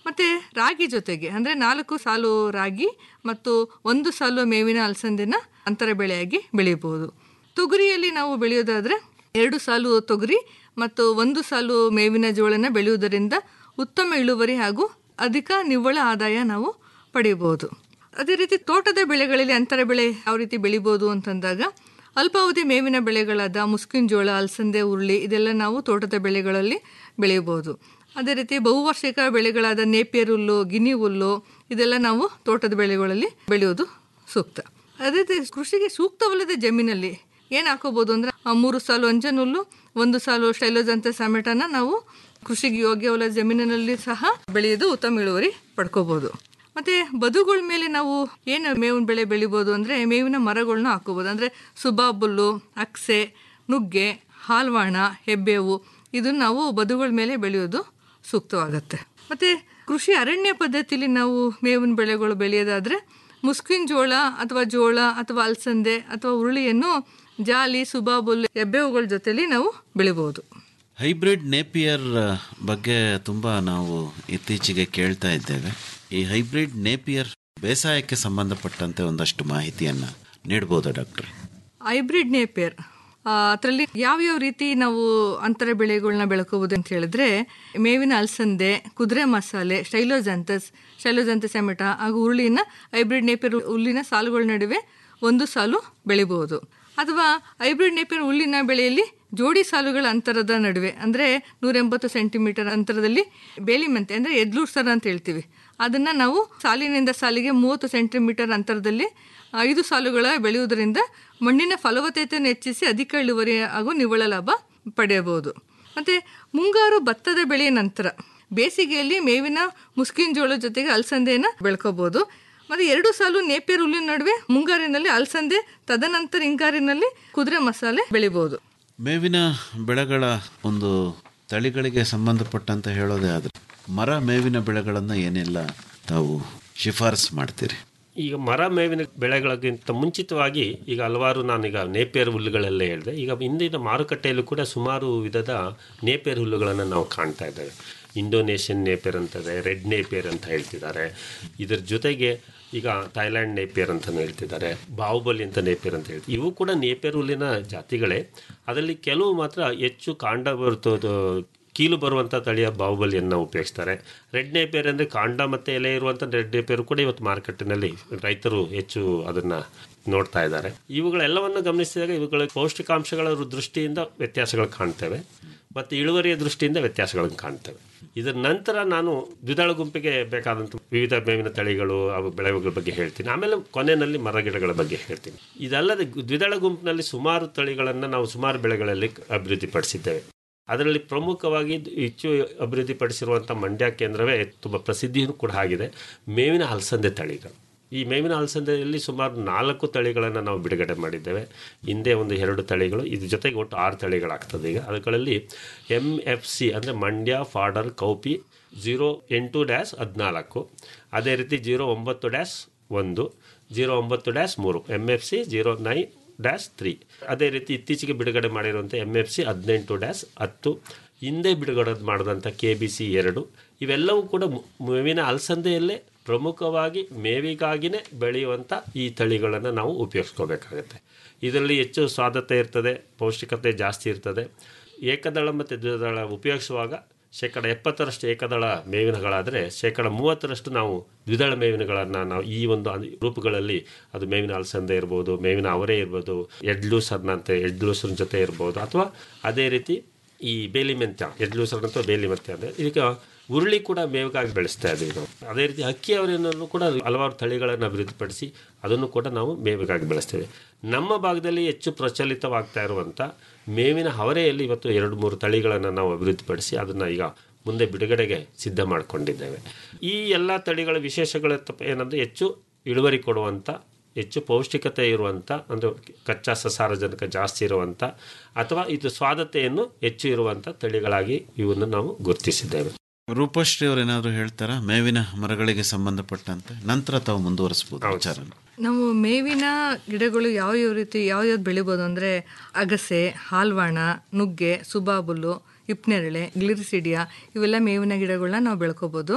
ಮತ್ತು ರಾಗಿ ಜೊತೆಗೆ ಅಂದರೆ ನಾಲ್ಕು ಸಾಲು ರಾಗಿ ಮತ್ತು ಒಂದು ಸಾಲು ಮೇವಿನ ಅಲಸಂದೆನ ಅಂತರ ಬೆಳೆಯಾಗಿ ಬೆಳೆಯಬಹುದು ತೊಗರಿಯಲ್ಲಿ ನಾವು ಬೆಳೆಯೋದಾದರೆ ಎರಡು ಸಾಲು ತೊಗರಿ ಮತ್ತು ಒಂದು ಸಾಲು ಮೇವಿನ ಜೋಳನ ಬೆಳೆಯುವುದರಿಂದ ಉತ್ತಮ ಇಳುವರಿ ಹಾಗೂ ಅಧಿಕ ನಿವ್ವಳ ಆದಾಯ ನಾವು ಪಡೆಯಬಹುದು ಅದೇ ರೀತಿ ತೋಟದ ಬೆಳೆಗಳಲ್ಲಿ ಅಂತರ ಬೆಳೆ ಯಾವ ರೀತಿ ಬೆಳಿಬೋದು ಅಂತಂದಾಗ ಅಲ್ಪಾವಧಿ ಮೇವಿನ ಬೆಳೆಗಳಾದ ಮುಸ್ಕಿನ ಜೋಳ ಅಲಸಂದೆ ಉರುಳಿ ಇದೆಲ್ಲ ನಾವು ತೋಟದ ಬೆಳೆಗಳಲ್ಲಿ ಬೆಳೆಯಬಹುದು ಅದೇ ರೀತಿ ಬಹುವಾರ್ಷಿಕ ಬೆಳೆಗಳಾದ ನೇಪಿಯರ್ ಹುಲ್ಲು ಗಿನಿ ಹುಲ್ಲು ಇದೆಲ್ಲ ನಾವು ತೋಟದ ಬೆಳೆಗಳಲ್ಲಿ ಬೆಳೆಯೋದು ಸೂಕ್ತ ಅದೇ ರೀತಿ ಕೃಷಿಗೆ ಸೂಕ್ತವಲ್ಲದ ಜಮೀನಲ್ಲಿ ಏನು ಹಾಕೋಬೋದು ಅಂದರೆ ಮೂರು ಸಾಲು ಅಂಜನ್ ಹುಲ್ಲು ಒಂದು ಸಾಲು ಶೈಲೋಜ್ ಅಂತ ಸಮೇಟನ ನಾವು ಕೃಷಿಗೆ ಯೋಗ್ಯವಲ್ಲದ ಜಮೀನಿನಲ್ಲಿ ಸಹ ಬೆಳೆಯೋದು ಉತ್ತಮ ಇಳುವರಿ ಪಡ್ಕೋಬೋದು ಮತ್ತು ಬದುಗಳ ಮೇಲೆ ನಾವು ಏನು ಮೇವಿನ ಬೆಳೆ ಬೆಳಿಬೋದು ಅಂದರೆ ಮೇವಿನ ಮರಗಳನ್ನ ಹಾಕೋಬೋದು ಅಂದರೆ ಸುಬಾಬುಲ್ಲು ಅಕ್ಸೆ ನುಗ್ಗೆ ಹಾಲ್ವಾಣ ಹೆಬ್ಬೇವು ಇದನ್ನು ನಾವು ಬದುಗಳ ಮೇಲೆ ಬೆಳೆಯೋದು ಸೂಕ್ತವಾಗುತ್ತೆ ಮತ್ತು ಕೃಷಿ ಅರಣ್ಯ ಪದ್ಧತಿಯಲ್ಲಿ ನಾವು ಮೇವಿನ ಬೆಳೆಗಳು ಬೆಳೆಯೋದಾದರೆ ಮುಸ್ಕಿನ ಜೋಳ ಅಥವಾ ಜೋಳ ಅಥವಾ ಅಲಸಂದೆ ಅಥವಾ ಉರುಳಿಯನ್ನು ಜಾಲಿ ಸುಬಾಬುಲ್ ಹೆಬ್ಬೇವುಗಳ ಜೊತೆಲಿ ನಾವು ಬೆಳಿಬೋದು ಹೈಬ್ರಿಡ್ ನೇಪಿಯರ್ ಬಗ್ಗೆ ತುಂಬ ನಾವು ಇತ್ತೀಚೆಗೆ ಕೇಳ್ತಾ ಇದ್ದೇವೆ ಈ ಹೈಬ್ರಿಡ್ ನೇಪಿಯರ್ ಬೇಸಾಯಕ್ಕೆ ಸಂಬಂಧಪಟ್ಟಂತೆ ಒಂದಷ್ಟು ಮಾಹಿತಿಯನ್ನು ನೀಡ್ಬೋದಾ ಡಾಕ್ಟ್ರೆ ಹೈಬ್ರಿಡ್ ನೇಪೇರ್ ಅದರಲ್ಲಿ ಯಾವ್ಯಾವ ರೀತಿ ನಾವು ಅಂತರ ಬೆಳೆಗಳನ್ನ ಬೆಳ್ಕೋಬೋದು ಅಂತ ಹೇಳಿದ್ರೆ ಮೇವಿನ ಅಲಸಂದೆ ಕುದುರೆ ಮಸಾಲೆ ಶೈಲೋಜಂತಸ್ ಶೈಲೋಜಂತಸ್ ಎಮೆಟ ಹಾಗೂ ಹುರುಳಿನ ಹೈಬ್ರಿಡ್ ನೇಪಿಯರ್ ಹುಲ್ಲಿನ ಸಾಲುಗಳ ನಡುವೆ ಒಂದು ಸಾಲು ಬೆಳಿಬಹುದು ಅಥವಾ ಹೈಬ್ರಿಡ್ ನೇಪಿಯರ್ ಹುಲ್ಲಿನ ಬೆಳೆಯಲ್ಲಿ ಜೋಡಿ ಸಾಲುಗಳ ಅಂತರದ ನಡುವೆ ಅಂದರೆ ನೂರ ಎಂಬತ್ತು ಸೆಂಟಿಮೀಟರ್ ಅಂತರದಲ್ಲಿ ಬೇಲಿಮೆಂತೆ ಅಂದರೆ ಎದ್ಲೂರ್ ಸರ ಅಂತ ಹೇಳ್ತೀವಿ ಅದನ್ನು ನಾವು ಸಾಲಿನಿಂದ ಸಾಲಿಗೆ ಮೂವತ್ತು ಸೆಂಟಿಮೀಟರ್ ಅಂತರದಲ್ಲಿ ಐದು ಸಾಲುಗಳ ಬೆಳೆಯುವುದರಿಂದ ಮಣ್ಣಿನ ಫಲವತ್ತತೆಯನ್ನು ಹೆಚ್ಚಿಸಿ ಅಧಿಕ ಇಳುವರಿ ಹಾಗೂ ನಿವ್ವಳ ಲಾಭ ಪಡೆಯಬಹುದು ಮತ್ತು ಮುಂಗಾರು ಭತ್ತದ ಬೆಳೆಯ ನಂತರ ಬೇಸಿಗೆಯಲ್ಲಿ ಮೇವಿನ ಮುಸ್ಕಿನ ಜೋಳದ ಜೊತೆಗೆ ಅಲಸಂದೆಯನ್ನು ಬೆಳ್ಕೋಬಹುದು ಮತ್ತು ಎರಡು ಸಾಲು ನೇಪಿಯರ್ ಹುಲ್ಲಿನ ನಡುವೆ ಮುಂಗಾರಿನಲ್ಲಿ ಅಲಸಂದೆ ತದನಂತರ ಹಿಂಗಾರಿನಲ್ಲಿ ಕುದುರೆ ಮಸಾಲೆ ಬೆಳಿಬಹುದು ಮೇವಿನ ಬೆಳೆಗಳ ಒಂದು ತಳಿಗಳಿಗೆ ಸಂಬಂಧಪಟ್ಟಂತೆ ಹೇಳೋದೇ ಆದರೆ ಮರ ಮೇವಿನ ಬೆಳೆಗಳನ್ನು ಏನೆಲ್ಲ ತಾವು ಶಿಫಾರಸು ಮಾಡ್ತೀರಿ ಈಗ ಮರ ಮೇವಿನ ಬೆಳೆಗಳಿಗಿಂತ ಮುಂಚಿತವಾಗಿ ಈಗ ಹಲವಾರು ನಾನೀಗ ನೇಪಿಯರ್ ಹುಲ್ಲುಗಳೆಲ್ಲ ಹೇಳಿದೆ ಈಗ ಇಂದಿನ ಮಾರುಕಟ್ಟೆಯಲ್ಲೂ ಕೂಡ ಸುಮಾರು ವಿಧದ ನೇಪಿಯರ್ ಹುಲ್ಲುಗಳನ್ನು ನಾವು ಕಾಣ್ತಾ ಇದ್ದೇವೆ ಇಂಡೋನೇಷಿಯನ್ ನೇಪಿಯರ್ ಅಂತದೆ ರೆಡ್ ನೇಪಿಯರ್ ಅಂತ ಹೇಳ್ತಿದ್ದಾರೆ ಇದರ ಜೊತೆಗೆ ಈಗ ಥೈಲ್ಯಾಂಡ್ ನೇಪಿಯರ್ ಅಂತ ಹೇಳ್ತಿದ್ದಾರೆ ಬಾಹುಬಲಿ ಅಂತ ನೇಪಿಯರ್ ಅಂತ ಹೇಳ್ತೀವಿ ಇವು ಕೂಡ ನೇಪಿಯರ್ ಹುಲ್ಲಿನ ಜಾತಿಗಳೇ ಅದರಲ್ಲಿ ಕೆಲವು ಮಾತ್ರ ಹೆಚ್ಚು ಕಾಂಡ ಬರ್ತದ್ದು ಕೀಲು ಬರುವಂಥ ತಳಿಯ ಬಾಹುಬಲಿಯನ್ನು ಉಪಯೋಗಿಸ್ತಾರೆ ರೆಡ್ ನೇಪಿಯರ್ ಅಂದರೆ ಕಾಂಡ ಮತ್ತು ಎಲೆ ಇರುವಂಥ ರೆಡ್ ನೇಪಿಯರ್ ಕೂಡ ಇವತ್ತು ಮಾರುಕಟ್ಟೆನಲ್ಲಿ ರೈತರು ಹೆಚ್ಚು ಅದನ್ನು ನೋಡ್ತಾ ಇದ್ದಾರೆ ಇವುಗಳೆಲ್ಲವನ್ನು ಗಮನಿಸಿದಾಗ ಇವುಗಳ ಪೌಷ್ಟಿಕಾಂಶಗಳ ದೃಷ್ಟಿಯಿಂದ ವ್ಯತ್ಯಾಸಗಳು ಕಾಣ್ತೇವೆ ಮತ್ತು ಇಳುವರಿಯ ದೃಷ್ಟಿಯಿಂದ ವ್ಯತ್ಯಾಸಗಳನ್ನು ಕಾಣ್ತೇವೆ ಇದರ ನಂತರ ನಾನು ದ್ವಿದಳ ಗುಂಪಿಗೆ ಬೇಕಾದಂಥ ವಿವಿಧ ಮೇವಿನ ತಳಿಗಳು ಅವು ಬೆಳೆಗಳ ಬಗ್ಗೆ ಹೇಳ್ತೀನಿ ಆಮೇಲೆ ಕೊನೆಯಲ್ಲಿ ಮರಗಿಡಗಳ ಬಗ್ಗೆ ಹೇಳ್ತೀನಿ ಇದಲ್ಲದೆ ದ್ವಿದಳ ಗುಂಪಿನಲ್ಲಿ ಸುಮಾರು ತಳಿಗಳನ್ನು ನಾವು ಸುಮಾರು ಬೆಳೆಗಳಲ್ಲಿ ಅಭಿವೃದ್ಧಿಪಡಿಸಿದ್ದೇವೆ ಅದರಲ್ಲಿ ಪ್ರಮುಖವಾಗಿ ಹೆಚ್ಚು ಅಭಿವೃದ್ಧಿಪಡಿಸಿರುವಂಥ ಮಂಡ್ಯ ಕೇಂದ್ರವೇ ತುಂಬ ಪ್ರಸಿದ್ಧಿಯೂ ಕೂಡ ಆಗಿದೆ ಮೇವಿನ ಅಲಸಂದೆ ತಳಿಗಳು ಈ ಮೇವಿನ ಅಲಸಂದೆಯಲ್ಲಿ ಸುಮಾರು ನಾಲ್ಕು ತಳಿಗಳನ್ನು ನಾವು ಬಿಡುಗಡೆ ಮಾಡಿದ್ದೇವೆ ಹಿಂದೆ ಒಂದು ಎರಡು ತಳಿಗಳು ಇದ್ರ ಜೊತೆಗೆ ಒಟ್ಟು ಆರು ತಳಿಗಳಾಗ್ತದೆ ಈಗ ಅವುಗಳಲ್ಲಿ ಎಮ್ ಎಫ್ ಸಿ ಅಂದರೆ ಮಂಡ್ಯ ಫಾಡರ್ ಕೌಪಿ ಜೀರೋ ಎಂಟು ಡ್ಯಾಶ್ ಹದಿನಾಲ್ಕು ಅದೇ ರೀತಿ ಜೀರೋ ಒಂಬತ್ತು ಡ್ಯಾಶ್ ಒಂದು ಜೀರೋ ಒಂಬತ್ತು ಡ್ಯಾಶ್ ಮೂರು M F C zero nine dash three ಅದೇ ರೀತಿ ಇತ್ತೀಚೆಗೆ ಬಿಡುಗಡೆ ಮಾಡಿರುವಂಥ ಎಮ್ ಎಫ್ ಸಿ ಹದಿನೆಂಟು ಡ್ಯಾಶ್ ಹತ್ತು ಹಿಂದೆ ಬಿಡುಗಡೆ ಮಾಡಿದಂಥ ಕೆ ಬಿ ಸಿ ಎರಡು ಇವೆಲ್ಲವೂ ಕೂಡ ಮೇವಿನ ಅಲಸಂದೆಯಲ್ಲೇ ಪ್ರಮುಖವಾಗಿ ಮೇವಿಗಾಗಿನೇ ಬೆಳೆಯುವಂಥ ಈ ತಳಿಗಳನ್ನು ನಾವು ಉಪಯೋಗಿಸ್ಕೋಬೇಕಾಗತ್ತೆ ಇದರಲ್ಲಿ ಹೆಚ್ಚು ಸ್ವಾದತೆ ಇರ್ತದೆ ಪೌಷ್ಟಿಕತೆ ಜಾಸ್ತಿ ಇರ್ತದೆ ಏಕದಳ ಮತ್ತು ದ್ವಿದಳ ಉಪಯೋಗಿಸುವಾಗ ಶೇಕಡ ಎಪ್ಪತ್ತರಷ್ಟು ಏಕದಳ ಮೇವಿನಗಳಾದರೆ ಶೇಕಡ ಮೂವತ್ತರಷ್ಟು ನಾವು ದ್ವಿದಳ ಮೇವಿನಗಳನ್ನು ನಾವು ಈ ಒಂದು ರೂಪಗಳಲ್ಲಿ ಅದು ಮೇವಿನ ಅಲಸಂದೆ ಇರ್ಬೋದು ಮೇವಿನ ಅವರೇ ಇರ್ಬೋದು ಎಡ್ಲೂಸರ್ನಂತೆ ಎಡ್ಲೂಸರ್ನ ಜೊತೆ ಇರ್ಬೋದು ಅಥವಾ ಅದೇ ರೀತಿ ಈ ಬೇಲಿ ಮೆಂತ್ಯ ಎಡ್ಲೂಸರ್ನ ಅಥವಾ ಬೇಲಿ ಮೆಂತ್ಯ ಅಂದರೆ ಈಗ ಉರುಳಿ ಕೂಡ ಮೇವಿಗಾಗಿ ಬೆಳೆಸ್ತಾ ಇದ್ದೀವಿ ನಾವು ಅದೇ ರೀತಿ ಅಕ್ಕಿ ಅವರನ್ನು ಕೂಡ ಹಲವಾರು ತಳಿಗಳನ್ನು ಅಭಿವೃದ್ಧಿಪಡಿಸಿ ಅದನ್ನು ಕೂಡ ನಾವು ಮೇವಿಗಾಗಿ ಬೆಳೆಸ್ತೇವೆ ನಮ್ಮ ಭಾಗದಲ್ಲಿ ಹೆಚ್ಚು ಪ್ರಚಲಿತವಾಗ್ತಾ ಇರುವಂಥ ಮೇವಿನ ಹವರೆಯಲ್ಲಿ ಇವತ್ತು ಎರಡು ಮೂರು ತಳಿಗಳನ್ನು ನಾವು ಅಭಿವೃದ್ಧಿಪಡಿಸಿ ಅದನ್ನು ಈಗ ಮುಂದೆ ಬಿಡುಗಡೆಗೆ ಸಿದ್ಧ ಮಾಡಿಕೊಂಡಿದ್ದೇವೆ ಈ ಎಲ್ಲ ತಳಿಗಳ ವಿಶೇಷಗಳ ಏನಂದರೆ ಹೆಚ್ಚು ಇಳುವರಿ ಕೊಡುವಂಥ ಹೆಚ್ಚು ಪೌಷ್ಟಿಕತೆ ಇರುವಂಥ ಅಂದರೆ ಕಚ್ಚಾ ಸಸಾರಜನಕ ಜಾಸ್ತಿ ಇರುವಂಥ ಅಥವಾ ಇದು ಸ್ವಾದತೆಯನ್ನು ಹೆಚ್ಚು ಇರುವಂಥ ತಳಿಗಳಾಗಿ ಇವನ್ನು ನಾವು ಗುರುತಿಸಿದ್ದೇವೆ ರೂಪಶ್ರೀ ಅವರು ಏನಾದರೂ ಹೇಳ್ತಾರಾ ಮೇವಿನ ಮರಗಳಿಗೆ ಸಂಬಂಧಪಟ್ಟಂತೆ ನಂತರ ತಾವು ಮುಂದುವರಿಸಬಹುದು ವಿಚಾರನ ನಾವು ಮೇವಿನ ಗಿಡಗಳು ಯಾವ ಯಾವ ರೀತಿ ಯಾವ್ಯಾವ್ದು ಬೆಳಿಬೋದು ಅಂದರೆ ಅಗಸೆ ಹಾಲ್ವಾಣ ನುಗ್ಗೆ ಸುಬಾಬುಲ್ಲು ಹಿಪ್ನೆರಳೆ ಗ್ಲಿರಿಸಿಡಿಯಾ ಇವೆಲ್ಲ ಮೇವಿನ ಗಿಡಗಳನ್ನ ನಾವು ಬೆಳ್ಕೊಬೋದು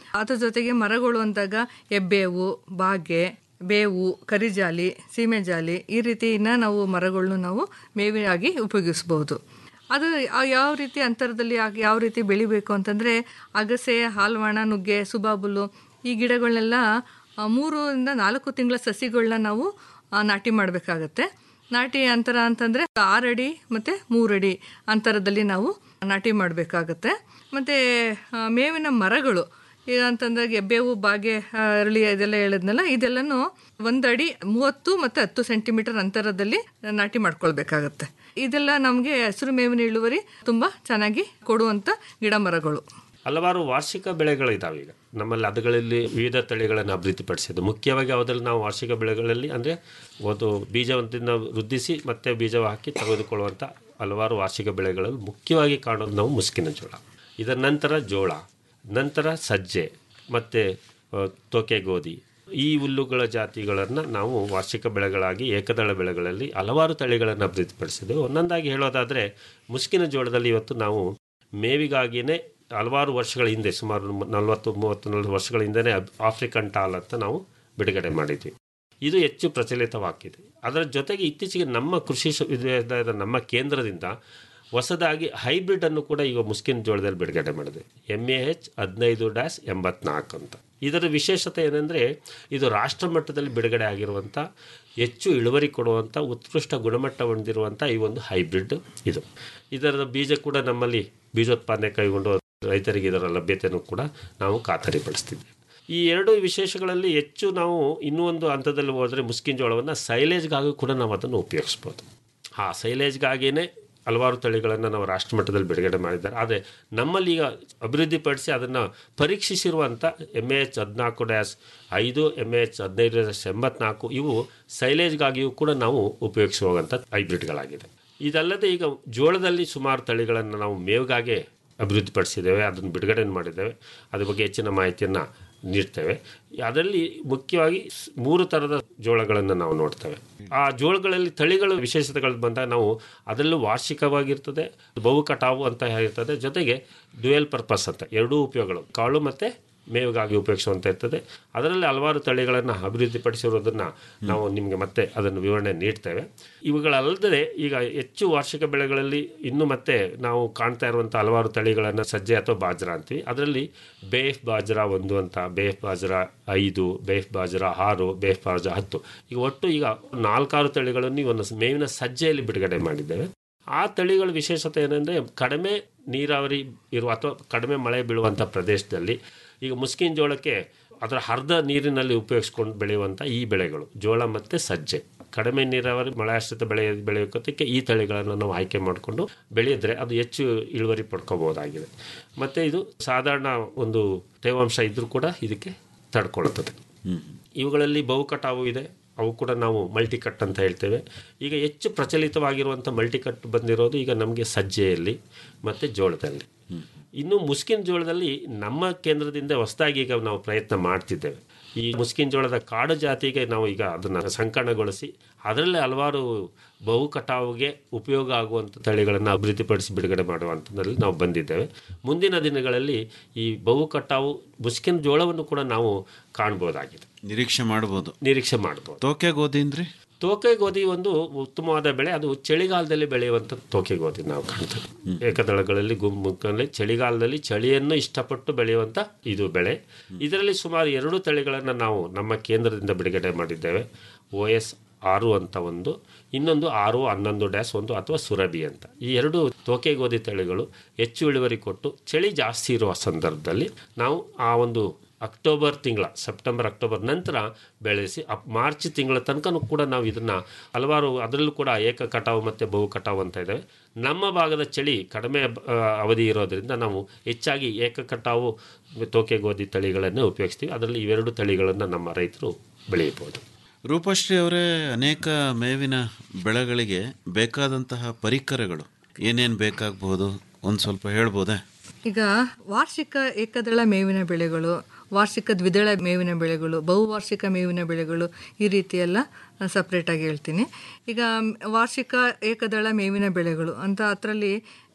ಅದ್ರ ಜೊತೆಗೆ ಮರಗಳು ಅಂದಾಗ ಎಬ್ಬೇವು ಬಾಗೆ ಬೇವು ಕರಿಜಾಲಿ ಸೀಮೆಜಾಲಿ ಈ ರೀತಿನ ನಾವು ಮರಗಳನ್ನ ನಾವು ಮೇವಿನಾಗಿ ಉಪಯೋಗಿಸ್ಬೋದು ಅದು ಆ ಯಾವ ರೀತಿ ಅಂತರದಲ್ಲಿ ಆ- ಯಾವ ರೀತಿ ಬೆಳಿಬೇಕು ಅಂತಂದರೆ ಅಗಸೆ ಹಾಲ್ವಾಣ ನುಗ್ಗೆ ಸುಬಾಬುಲು ಈ ಗಿಡಗಳನ್ನೆಲ್ಲ ಆ, ಮೂರರಿಂದ ನಾಲ್ಕು ತಿಂಗಳ ಸಸಿಗಳನ್ನ ನಾವು ಆ, ನಾಟಿ ಮಾಡಬೇಕಾಗತ್ತೆ ನಾಟಿ ಅಂತರ ಅಂತಂದರೆ ಆರಡಿ ಮತ್ತು ಮೂರಡಿ ಅಂತರದಲ್ಲಿ ನಾವು ನಾಟಿ ಮಾಡಬೇಕಾಗತ್ತೆ ಮತ್ತು ಮೇವಿನ ಮರಗಳು ಈಗ ಅಂತಂದಾಗ ಬೇವು ಬಾಗೆ ಆ, ಅರಳಿ ಇದೆಲ್ಲ ಹೇಳಿದ್ನಲ್ಲ ಇದೆಲ್ಲನೂ ಒಂದಡಿ ಮೂವತ್ತು ಮತ್ತು ಹತ್ತು ಸೆಂಟಿಮೀಟರ್ ಅಂತರದಲ್ಲಿ ನಾಟಿ ಮಾಡ್ಕೊಳ್ಬೇಕಾಗತ್ತೆ ಇದೆಲ್ಲ ನಮಗೆ ಹಸಿರು ಮೇವಿನ ಇಳುವರಿ ತುಂಬ ಚೆನ್ನಾಗಿ ಕೊಡುವಂಥ ಗಿಡ ಮರಗಳು ಹಲವಾರು ವಾರ್ಷಿಕ ಬೆಳೆಗಳಿದ್ದಾವೆ ಈಗ ನಮ್ಮಲ್ಲಿ ಅದಗಳಲ್ಲಿ ವಿವಿಧ ತಳಿಗಳನ್ನು ಅಭಿವೃದ್ಧಿಪಡಿಸಿದ್ದು ಮುಖ್ಯವಾಗಿ ಅದರಲ್ಲಿ ನಾವು ವಾರ್ಷಿಕ ಬೆಳೆಗಳಲ್ಲಿ ಅಂದರೆ ಒಂದು ಬೀಜವನ್ನು ವೃದ್ಧಿಸಿ ಮತ್ತೆ ಬೀಜ ಹಾಕಿ ತೆಗೆದುಕೊಳ್ಳುವಂಥ ಹಲವಾರು ವಾರ್ಷಿಕ ಬೆಳೆಗಳಲ್ಲಿ ಮುಖ್ಯವಾಗಿ ಕಾಣೋದು ನಾವು ಮುಸ್ಕಿನ ಜೋಳ ಇದರ ನಂತರ ಜೋಳ ನಂತರ ಸಜ್ಜೆ ಮತ್ತು ತೋಕೆ ಗೋಧಿ ಈ ಹುಲ್ಲುಗಳ ಜಾತಿಗಳನ್ನು ನಾವು ವಾರ್ಷಿಕ ಬೆಳೆಗಳಾಗಿ ಏಕದಳ ಬೆಳೆಗಳಲ್ಲಿ ಹಲವಾರು ತಳಿಗಳನ್ನು ಅಭಿವೃದ್ಧಿಪಡಿಸಿದ್ದೆವು ಒಂದೊಂದಾಗಿ ಹೇಳೋದಾದರೆ ಮುಸ್ಕಿನ ಜೋಳದಲ್ಲಿ ಇವತ್ತು ನಾವು ಮೇವಿಗಾಗಿಯೇ ಹಲವಾರು ವರ್ಷಗಳ ಹಿಂದೆ ಸುಮಾರು ನಲವತ್ತು ಮೂವತ್ತು ನಲವತ್ತು ವರ್ಷಗಳ ಹಿಂದೆನೇ ಆಫ್ರಿಕನ್ ಟಾಲ್ ಅಂತ ನಾವು ಬಿಡುಗಡೆ ಮಾಡಿದ್ವಿ ಇದು ಹೆಚ್ಚು ಪ್ರಚಲಿತವಾಗಿದೆ ಅದರ ಜೊತೆಗೆ ಇತ್ತೀಚೆಗೆ ನಮ್ಮ ಕೃಷಿ ಶ- ವಿಶ್ವವಿದ್ಯಾಲಯದ ನಮ್ಮ ಕೇಂದ್ರದಿಂದ ಹೊಸದಾಗಿ ಹೈಬ್ರಿಡ್ ಅನ್ನು ಕೂಡ ಈಗ ಮುಸ್ಕಿನ ಜೋಳದಲ್ಲಿ ಬಿಡುಗಡೆ ಮಾಡಿದೆ ಎಮ್ ಎ ಹೆಚ್ ಹದಿನೈದು ಡ್ಯಾಶ್ ಎಂಬತ್ನಾಲ್ಕು ಅಂತ ಇದರ ವಿಶೇಷತೆ ಏನಂದರೆ ಇದು ರಾಷ್ಟ್ರ ಮಟ್ಟದಲ್ಲಿ ಬಿಡುಗಡೆ ಆಗಿರುವಂಥ ಹೆಚ್ಚು ಇಳುವರಿ ಕೊಡುವಂಥ ಉತ್ಕೃಷ್ಟ ಗುಣಮಟ್ಟ ಹೊಂದಿರುವಂಥ ಈ ಒಂದು ಹೈಬ್ರಿಡ್ ಇದು ಇದರ ಬೀಜ ಕೂಡ ನಮ್ಮಲ್ಲಿ ಬೀಜೋತ್ಪಾದನೆ ಕೈಗೊಂಡು ರೈತರಿಗೆ ಇದರ ಲಭ್ಯತೆಯನ್ನು ಕೂಡ ನಾವು ಖಾತರಿಪಡಿಸ್ತಿದ್ದೇವೆ ಈ ಎರಡು ವಿಶೇಷಗಳಲ್ಲಿ ಹೆಚ್ಚು ನಾವು ಇನ್ನೂ ಒಂದು ಹಂತದಲ್ಲಿ ಹೋದರೆ ಮುಸ್ಕಿನ ಜೋಳವನ್ನು ಸೈಲೇಜ್ಗಾಗಿ ಕೂಡ ನಾವು ಅದನ್ನು ಉಪಯೋಗಿಸ್ಬೋದು ಆ ಸೈಲೇಜ್ಗಾಗಿಯೇ ಹಲವಾರು ತಳಿಗಳನ್ನು ನಾವು ರಾಷ್ಟ್ರ ಮಟ್ಟದಲ್ಲಿ ಬಿಡುಗಡೆ ಮಾಡಿದ್ದಾರೆ ಆದರೆ ನಮ್ಮಲ್ಲಿ ಈಗ ಅಭಿವೃದ್ಧಿಪಡಿಸಿ ಅದನ್ನು ಪರೀಕ್ಷಿಸಿರುವಂಥ ಎಮ್ ಎಚ್ ಹದಿನಾಲ್ಕು ಡ್ಯಾಶ್ ಐದು ಎಮ್ ಎಚ್ ಹದಿನೈದು ಡ್ಯಾಶ್ ಎಂಬತ್ನಾಲ್ಕು ಇವು ಸೈಲೇಜ್ಗಾಗಿಯೂ ಕೂಡ ನಾವು ಉಪಯೋಗಿಸುವಂಥ ಹೈಬ್ರಿಡ್ಗಳಾಗಿದೆ ಇದಲ್ಲದೆ ಈಗ ಜೋಳದಲ್ಲಿ ಸುಮಾರು ತಳಿಗಳನ್ನು ನಾವು ಮೇವಿಗಾಗೆ ಅಭಿವೃದ್ಧಿಪಡಿಸಿದ್ದೇವೆ ಅದನ್ನು ಬಿಡುಗಡೆ ಮಾಡಿದ್ದೇವೆ ಅದ್ರ ಬಗ್ಗೆ ಹೆಚ್ಚಿನ ಮಾಹಿತಿಯನ್ನು ನೀಡ್ತೇವೆ ಅದರಲ್ಲಿ ಮುಖ್ಯವಾಗಿ ಸ್- ಮೂರು ಥರದ ಜೋಳಗಳನ್ನು ನಾವು ನೋಡ್ತೇವೆ ಆ ಜೋಳಗಳಲ್ಲಿ ತಳಿಗಳ ವಿಶೇಷತೆಗಳು ಬಂದಾಗ ನಾವು ಅದರಲ್ಲೂ ವಾರ್ಷಿಕವಾಗಿರ್ತದೆ ಬಹು ಕಟಾವು ಅಂತ ಇರ್ತದೆ ಜೊತೆಗೆ ಡ್ಯುಯಲ್ ಪರ್ಪಸ್ ಅಂತ ಎರಡೂ ಉಪಯೋಗಗಳು ಕಾಳು ಮತ್ತು ಮೇವಿಗಾಗಿ ಉಪಯೋಗಿಸುವಂತ ಇರ್ತದೆ ಅದರಲ್ಲಿ ಹಲವಾರು ತಳಿಗಳನ್ನು ಅಭಿವೃದ್ಧಿಪಡಿಸಿರೋದನ್ನು ನಾವು ನಿಮಗೆ ಮತ್ತೆ ಅದನ್ನು ವಿವರಣೆ ನೀಡ್ತೇವೆ ಇವುಗಳಲ್ಲದೆ ಈಗ ಹೆಚ್ಚು ವಾರ್ಷಿಕ ಬೆಳೆಗಳಲ್ಲಿ ಇನ್ನು ಮತ್ತೆ ನಾವು ಕಾಣ್ತಾ ಇರುವಂಥ ಹಲವಾರು ತಳಿಗಳನ್ನು ಸಜ್ಜೆ ಅಥವಾ ಬಾಜ್ರಾ ಅಂತೀವಿ ಅದರಲ್ಲಿ ಬೇಫ್ ಬಾಜ್ರಾ ಒಂದು ಅಂತ ಬೇಫ್ ಬಾಜ್ರಾ ಐದು ಬೇಫ್ ಬಾಜ್ರಾ ಆರು ಬೇಫ್ ಬಾಜ್ರಾ ಹತ್ತು ಈಗ ಒಟ್ಟು ಈಗ ನಾಲ್ಕಾರು ತಳಿಗಳನ್ನು ಈ ಒಂದು ಮೇವಿನ ಸಜ್ಜೆಯಲ್ಲಿ ಬಿಡುಗಡೆ ಮಾಡಿದ್ದೇವೆ ಆ ತಳಿಗಳ ವಿಶೇಷತೆ ಏನಂದರೆ ಕಡಿಮೆ ನೀರಾವರಿ ಇರುವ ಅಥವಾ ಕಡಿಮೆ ಮಳೆ ಬೀಳುವಂಥ ಪ್ರದೇಶದಲ್ಲಿ ಈಗ ಮುಸ್ಕಿನ ಜೋಳಕ್ಕೆ ಅದರ ಅರ್ಧ ನೀರಿನಲ್ಲಿ ಉಪಯೋಗಿಸ್ಕೊಂಡು ಬೆಳೆಯುವಂಥ ಈ ಬೆಳೆಗಳು ಜೋಳ ಮತ್ತು ಸಜ್ಜೆ ಕಡಿಮೆ ನೀರಾವರಿ ಮಳೆ ಆಶ್ರಿತ ಬೆಳೆ ಬೆಳೆಯೋದಕ್ಕೆ ಈ ತಳಿಗಳನ್ನು ನಾವು ಆಯ್ಕೆ ಮಾಡಿಕೊಂಡು ಬೆಳೆಯಿದ್ರೆ ಅದು ಹೆಚ್ಚು ಇಳುವರಿ ಪಡ್ಕೋಬಹುದಾಗಿದೆ ಮತ್ತು ಇದು ಸಾಧಾರಣ ಒಂದು ತೇವಾಂಶ ಇದ್ದರೂ ಕೂಡ ಇದಕ್ಕೆ ತಡ್ಕೊಳ್ತದೆ ಇವುಗಳಲ್ಲಿ ಬಹು ಕಟಾವು ಇದೆ ಅವು ಕೂಡ ನಾವು ಮಲ್ಟಿ ಕಟ್ ಅಂತ ಹೇಳ್ತೇವೆ ಈಗ ಹೆಚ್ಚು ಪ್ರಚಲಿತವಾಗಿರುವಂಥ ಮಲ್ಟಿ ಕಟ್ ಬಂದಿರೋದು ಈಗ ನಮಗೆ ಸಜ್ಜೆಯಲ್ಲಿ ಮತ್ತು ಜೋಳದಲ್ಲಿ ಇನ್ನು ಮುಸ್ಕಿನ ಜೋಳದಲ್ಲಿ ನಮ್ಮ ಕೇಂದ್ರದಿಂದ ಹೊಸದಾಗಿ ಈಗ ನಾವು ಪ್ರಯತ್ನ ಮಾಡ್ತಿದ್ದೇವೆ ಈ ಮುಸ್ಕಿನ ಜೋಳದ ಕಾಡು ಜಾತಿಗೆ ನಾವು ಈಗ ಅದನ್ನು ಸಂಕಲನಗೊಳಿಸಿ ಅದರಲ್ಲೇ ಹಲವಾರು ಬಹು ಕಟಾವಿಗೆ ಉಪಯೋಗ ಆಗುವಂಥ ತಳಿಗಳನ್ನು ಅಭಿವೃದ್ಧಿಪಡಿಸಿ ಬಿಡುಗಡೆ ಮಾಡುವಂಥದ್ದಲ್ಲಿ ನಾವು ಬಂದಿದ್ದೇವೆ ಮುಂದಿನ ದಿನಗಳಲ್ಲಿ ಈ ಬಹು ಕಟಾವು ಮುಸ್ಕಿನ ಜೋಳವನ್ನು ಕೂಡ ನಾವು ಕಾಣ್ಬೋದಾಗಿದೆ ನಿರೀಕ್ಷೆ ಮಾಡ್ಬೋದು ನಿರೀಕ್ಷೆ ಮಾಡ್ಬೋದು ತೋಕೆ ಗೋಧಿ ಅಂದ್ರೆ ತೋಕೆ ಗೋಧಿ ಒಂದು ಉತ್ತಮವಾದ ಬೆಳೆ ಅದು ಚಳಿಗಾಲದಲ್ಲಿ ಬೆಳೆಯುವಂಥ ತೋಕೆ ಗೋಧಿ ನಾವು ಕಾಣ್ತೇವೆ ಏಕದಳಗಳಲ್ಲಿ ಗುಂಪಲ್ಲಿ ಚಳಿಗಾಲದಲ್ಲಿ ಚಳಿಯನ್ನು ಇಷ್ಟಪಟ್ಟು ಬೆಳೆಯುವಂಥ ಇದು ಬೆಳೆ ಇದರಲ್ಲಿ ಸುಮಾರು ಎರಡು ತಳಿಗಳನ್ನು ನಾವು ನಮ್ಮ ಕೇಂದ್ರದಿಂದ ಬಿಡುಗಡೆ ಮಾಡಿದ್ದೇವೆ ಓ ಎಸ್ ಆರು ಅಂತ ಒಂದು ಇನ್ನೊಂದು ಆರು ಹನ್ನೊಂದು ಡ್ಯಾಸ್ ಒಂದು ಅಥವಾ ಸುರಭಿ ಅಂತ ಈ ಎರಡು ತೋಕೆ ಗೋಧಿ ತಳಿಗಳು ಹೆಚ್ಚು ಇಳುವರಿ ಕೊಟ್ಟು ಚಳಿ ಜಾಸ್ತಿ ಇರುವ ಸಂದರ್ಭದಲ್ಲಿ ನಾವು ಆ ಒಂದು ಅಕ್ಟೋಬರ್ ತಿಂಗಳ ಸೆಪ್ಟೆಂಬರ್ ಅಕ್ಟೋಬರ್ ನಂತರ ಬೆಳೆಸಿ ಅಪ್ ಮಾರ್ಚ್ ತಿಂಗಳ ತನಕನೂ ಕೂಡ ನಾವು ಇದನ್ನು ಹಲವಾರು ಅದರಲ್ಲೂ ಕೂಡ ಏಕ ಕಟಾವು ಮತ್ತು ಬಹು ಕಟಾವು ಅಂತ ಇದ್ದಾವೆ ನಮ್ಮ ಭಾಗದ ಚಳಿ ಕಡಿಮೆ ಆ, ಅವಧಿ ಇರೋದರಿಂದ ನಾವು ಹೆಚ್ಚಾಗಿ ಏಕ ಕಟಾವು ತೋಕೆ ಗೋಧಿ ತಳಿಗಳನ್ನೇ ಉಪಯೋಗಿಸ್ತೀವಿ ಅದರಲ್ಲಿ ಇವೆರಡು ತಳಿಗಳನ್ನು ನಮ್ಮ ರೈತರು ಬೆಳೆಯಬಹುದು ರೂಪಶ್ರೀ ಅವರೇ ಅನೇಕ ಮೇವಿನ ಬೆಳೆಗಳಿಗೆ ಬೇಕಾದಂತಹ ಪರಿಕರಗಳು ಏನೇನು ಬೇಕಾಗಬಹುದು ಒಂದು ಸ್ವಲ್ಪ ಹೇಳ್ಬೋದೇ ಈಗ ವಾರ್ಷಿಕ ಏಕದಳ ಮೇವಿನ ಬೆಳೆಗಳು ವಾರ್ಷಿಕ ದ್ವಿದಳ ಮೇವಿನ ಬೆಳೆಗಳು ಬಹುವಾರ್ಷಿಕ ಮೇವಿನ ಬೆಳೆಗಳು ಈ ರೀತಿ ಎಲ್ಲ ಸಪ್ರೇಟಾಗಿ ಹೇಳ್ತೀನಿ ಈಗ ಮ್, ವಾರ್ಷಿಕ ಏಕದಳ ಮೇವಿನ ಬೆಳೆಗಳು ಅಂತ ಅದರಲ್ಲಿ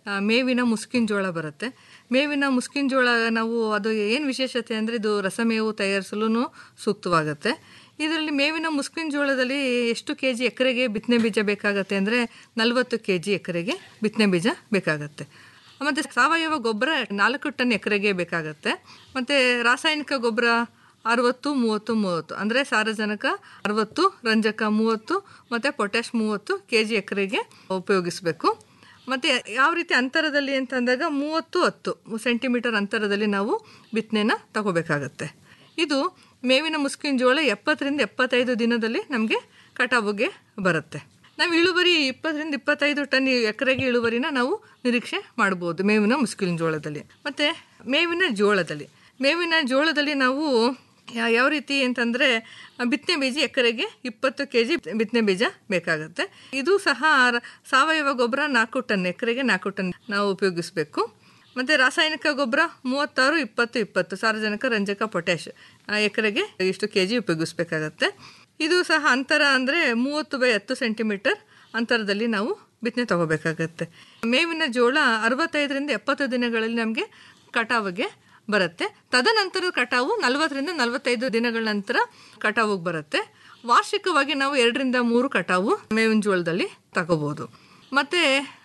ಆ, ಮೇವಿನ ಮುಸ್ಕಿನ ಜೋಳ ಬರುತ್ತೆ ಮೇವಿನ ಮುಸ್ಕಿನ ಜೋಳ ನಾವು ಅದು ಏನು ವಿಶೇಷತೆ ಅಂದರೆ ಇದು ರಸಮೇವು ತಯಾರಿಸಲು ಸೂಕ್ತವಾಗುತ್ತೆ ಇದರಲ್ಲಿ ಮೇವಿನ ಮುಸ್ಕಿನ ಜೋಳದಲ್ಲಿ ಎಷ್ಟು ಕೆ ಜಿ ಎಕರೆಗೆ ಬಿತ್ತನೆ ಬೀಜ ಬೇಕಾಗತ್ತೆ ಅಂದರೆ ನಲವತ್ತು ಕೆ ಜಿ ಎಕರೆಗೆ ಬಿತ್ತನೆ ಬೀಜ ಬೇಕಾಗತ್ತೆ ಮತ್ತು ಸಾವಯವ ಗೊಬ್ಬರ ನಾಲ್ಕು ಟನ್ ಎಕರೆಗೆ ಬೇಕಾಗತ್ತೆ ಮತ್ತು ರಾಸಾಯನಿಕ ಗೊಬ್ಬರ ಅರವತ್ತು ಮೂವತ್ತು ಮೂವತ್ತು ಅಂದರೆ ಸಾರಜನಕ ಅರವತ್ತು ರಂಜಕ ಮೂವತ್ತು ಮತ್ತು ಪೊಟ್ಯಾಶ್ ಮೂವತ್ತು ಕೆ ಜಿ ಎಕರೆಗೆ ಉಪಯೋಗಿಸಬೇಕು ಮತ್ತು ಯಾವ ರೀತಿ ಅಂತರದಲ್ಲಿ ಅಂತಂದಾಗ ಮೂವತ್ತು ಹತ್ತು ಸೆಂಟಿಮೀಟರ್ ಅಂತರದಲ್ಲಿ ನಾವು ಬಿತ್ತನೆನ ತಗೋಬೇಕಾಗತ್ತೆ ಇದು ಮೇವಿನ ಮುಸ್ಕಿನ ಜೋಳ ಎಪ್ಪತ್ತರಿಂದ ಎಪ್ಪತ್ತೈದು ದಿನದಲ್ಲಿ ನಮಗೆ ಕಟಾವುಗೆ ಬರುತ್ತೆ ನಾವು ಇಳುವರಿ ಇಪ್ಪತ್ತರಿಂದ ಇಪ್ಪತ್ತೈದು ಟನ್ ಎಕರೆಗೆ ಇಳುವರಿನ ನಾವು ನಿರೀಕ್ಷೆ ಮಾಡ್ಬೋದು ಮೇವಿನ ಮುಸ್ಕಿನ ಜೋಳದಲ್ಲಿ ಮತ್ತು ಮೇವಿನ ಜೋಳದಲ್ಲಿ ಮೇವಿನ ಜೋಳದಲ್ಲಿ ನಾವು ಯಾ- ಯಾವ ರೀತಿ ಅಂತಂದರೆ ಬಿತ್ತನೆ ಬೀಜ ಎಕರೆಗೆ ಇಪ್ಪತ್ತು ಕೆ ಜಿ ಬಿತ್ತನೆ ಬೀಜ ಬೇಕಾಗುತ್ತೆ ಇದು ಸಹ ರ- ಸಾವಯವ ಗೊಬ್ಬರ ನಾಲ್ಕು ಟನ್ ಎಕರೆಗೆ ನಾಲ್ಕು ಟನ್ ನಾವು ಉಪಯೋಗಿಸಬೇಕು ಮತ್ತು ರಾಸಾಯನಿಕ ಗೊಬ್ಬರ ಮೂವತ್ತಾರು ಇಪ್ಪತ್ತು ಇಪ್ಪತ್ತು ಸಾರಜನಕ ರಂಜಕ ಪೊಟ್ಯಾಶ್ ಆ, ಎಕರೆಗೆ ಇಷ್ಟು ಕೆ ಜಿ ಉಪಯೋಗಿಸ್ಬೇಕಾಗತ್ತೆ ಇದು ಸಹ ಅಂತರ ಅಂದರೆ ಮೂವತ್ತು ಬೈ ಹತ್ತು ಸೆಂಟಿಮೀಟರ್ ಅಂತರದಲ್ಲಿ ನಾವು ಬಿತ್ತನೆ ತಗೋಬೇಕಾಗತ್ತೆ ಮೇವಿನ ಜೋಳ ಅರವತ್ತೈದರಿಂದ ಎಪ್ಪತ್ತು ದಿನಗಳಲ್ಲಿ ನಮಗೆ ಕಟಾವಿಗೆ ಬರುತ್ತೆ ತದನಂತರ ಕಟಾವು ನಲವತ್ತರಿಂದ ನಲವತ್ತೈದು ದಿನಗಳ ನಂತರ ಕಟಾವಿಗೆ ಬರುತ್ತೆ ವಾರ್ಷಿಕವಾಗಿ ನಾವು ಎರಡರಿಂದ ಮೂರು ಕಟಾವು ಮೇವಿನ ಜೋಳದಲ್ಲಿ ತಗೋಬೋದು ಮತ್ತು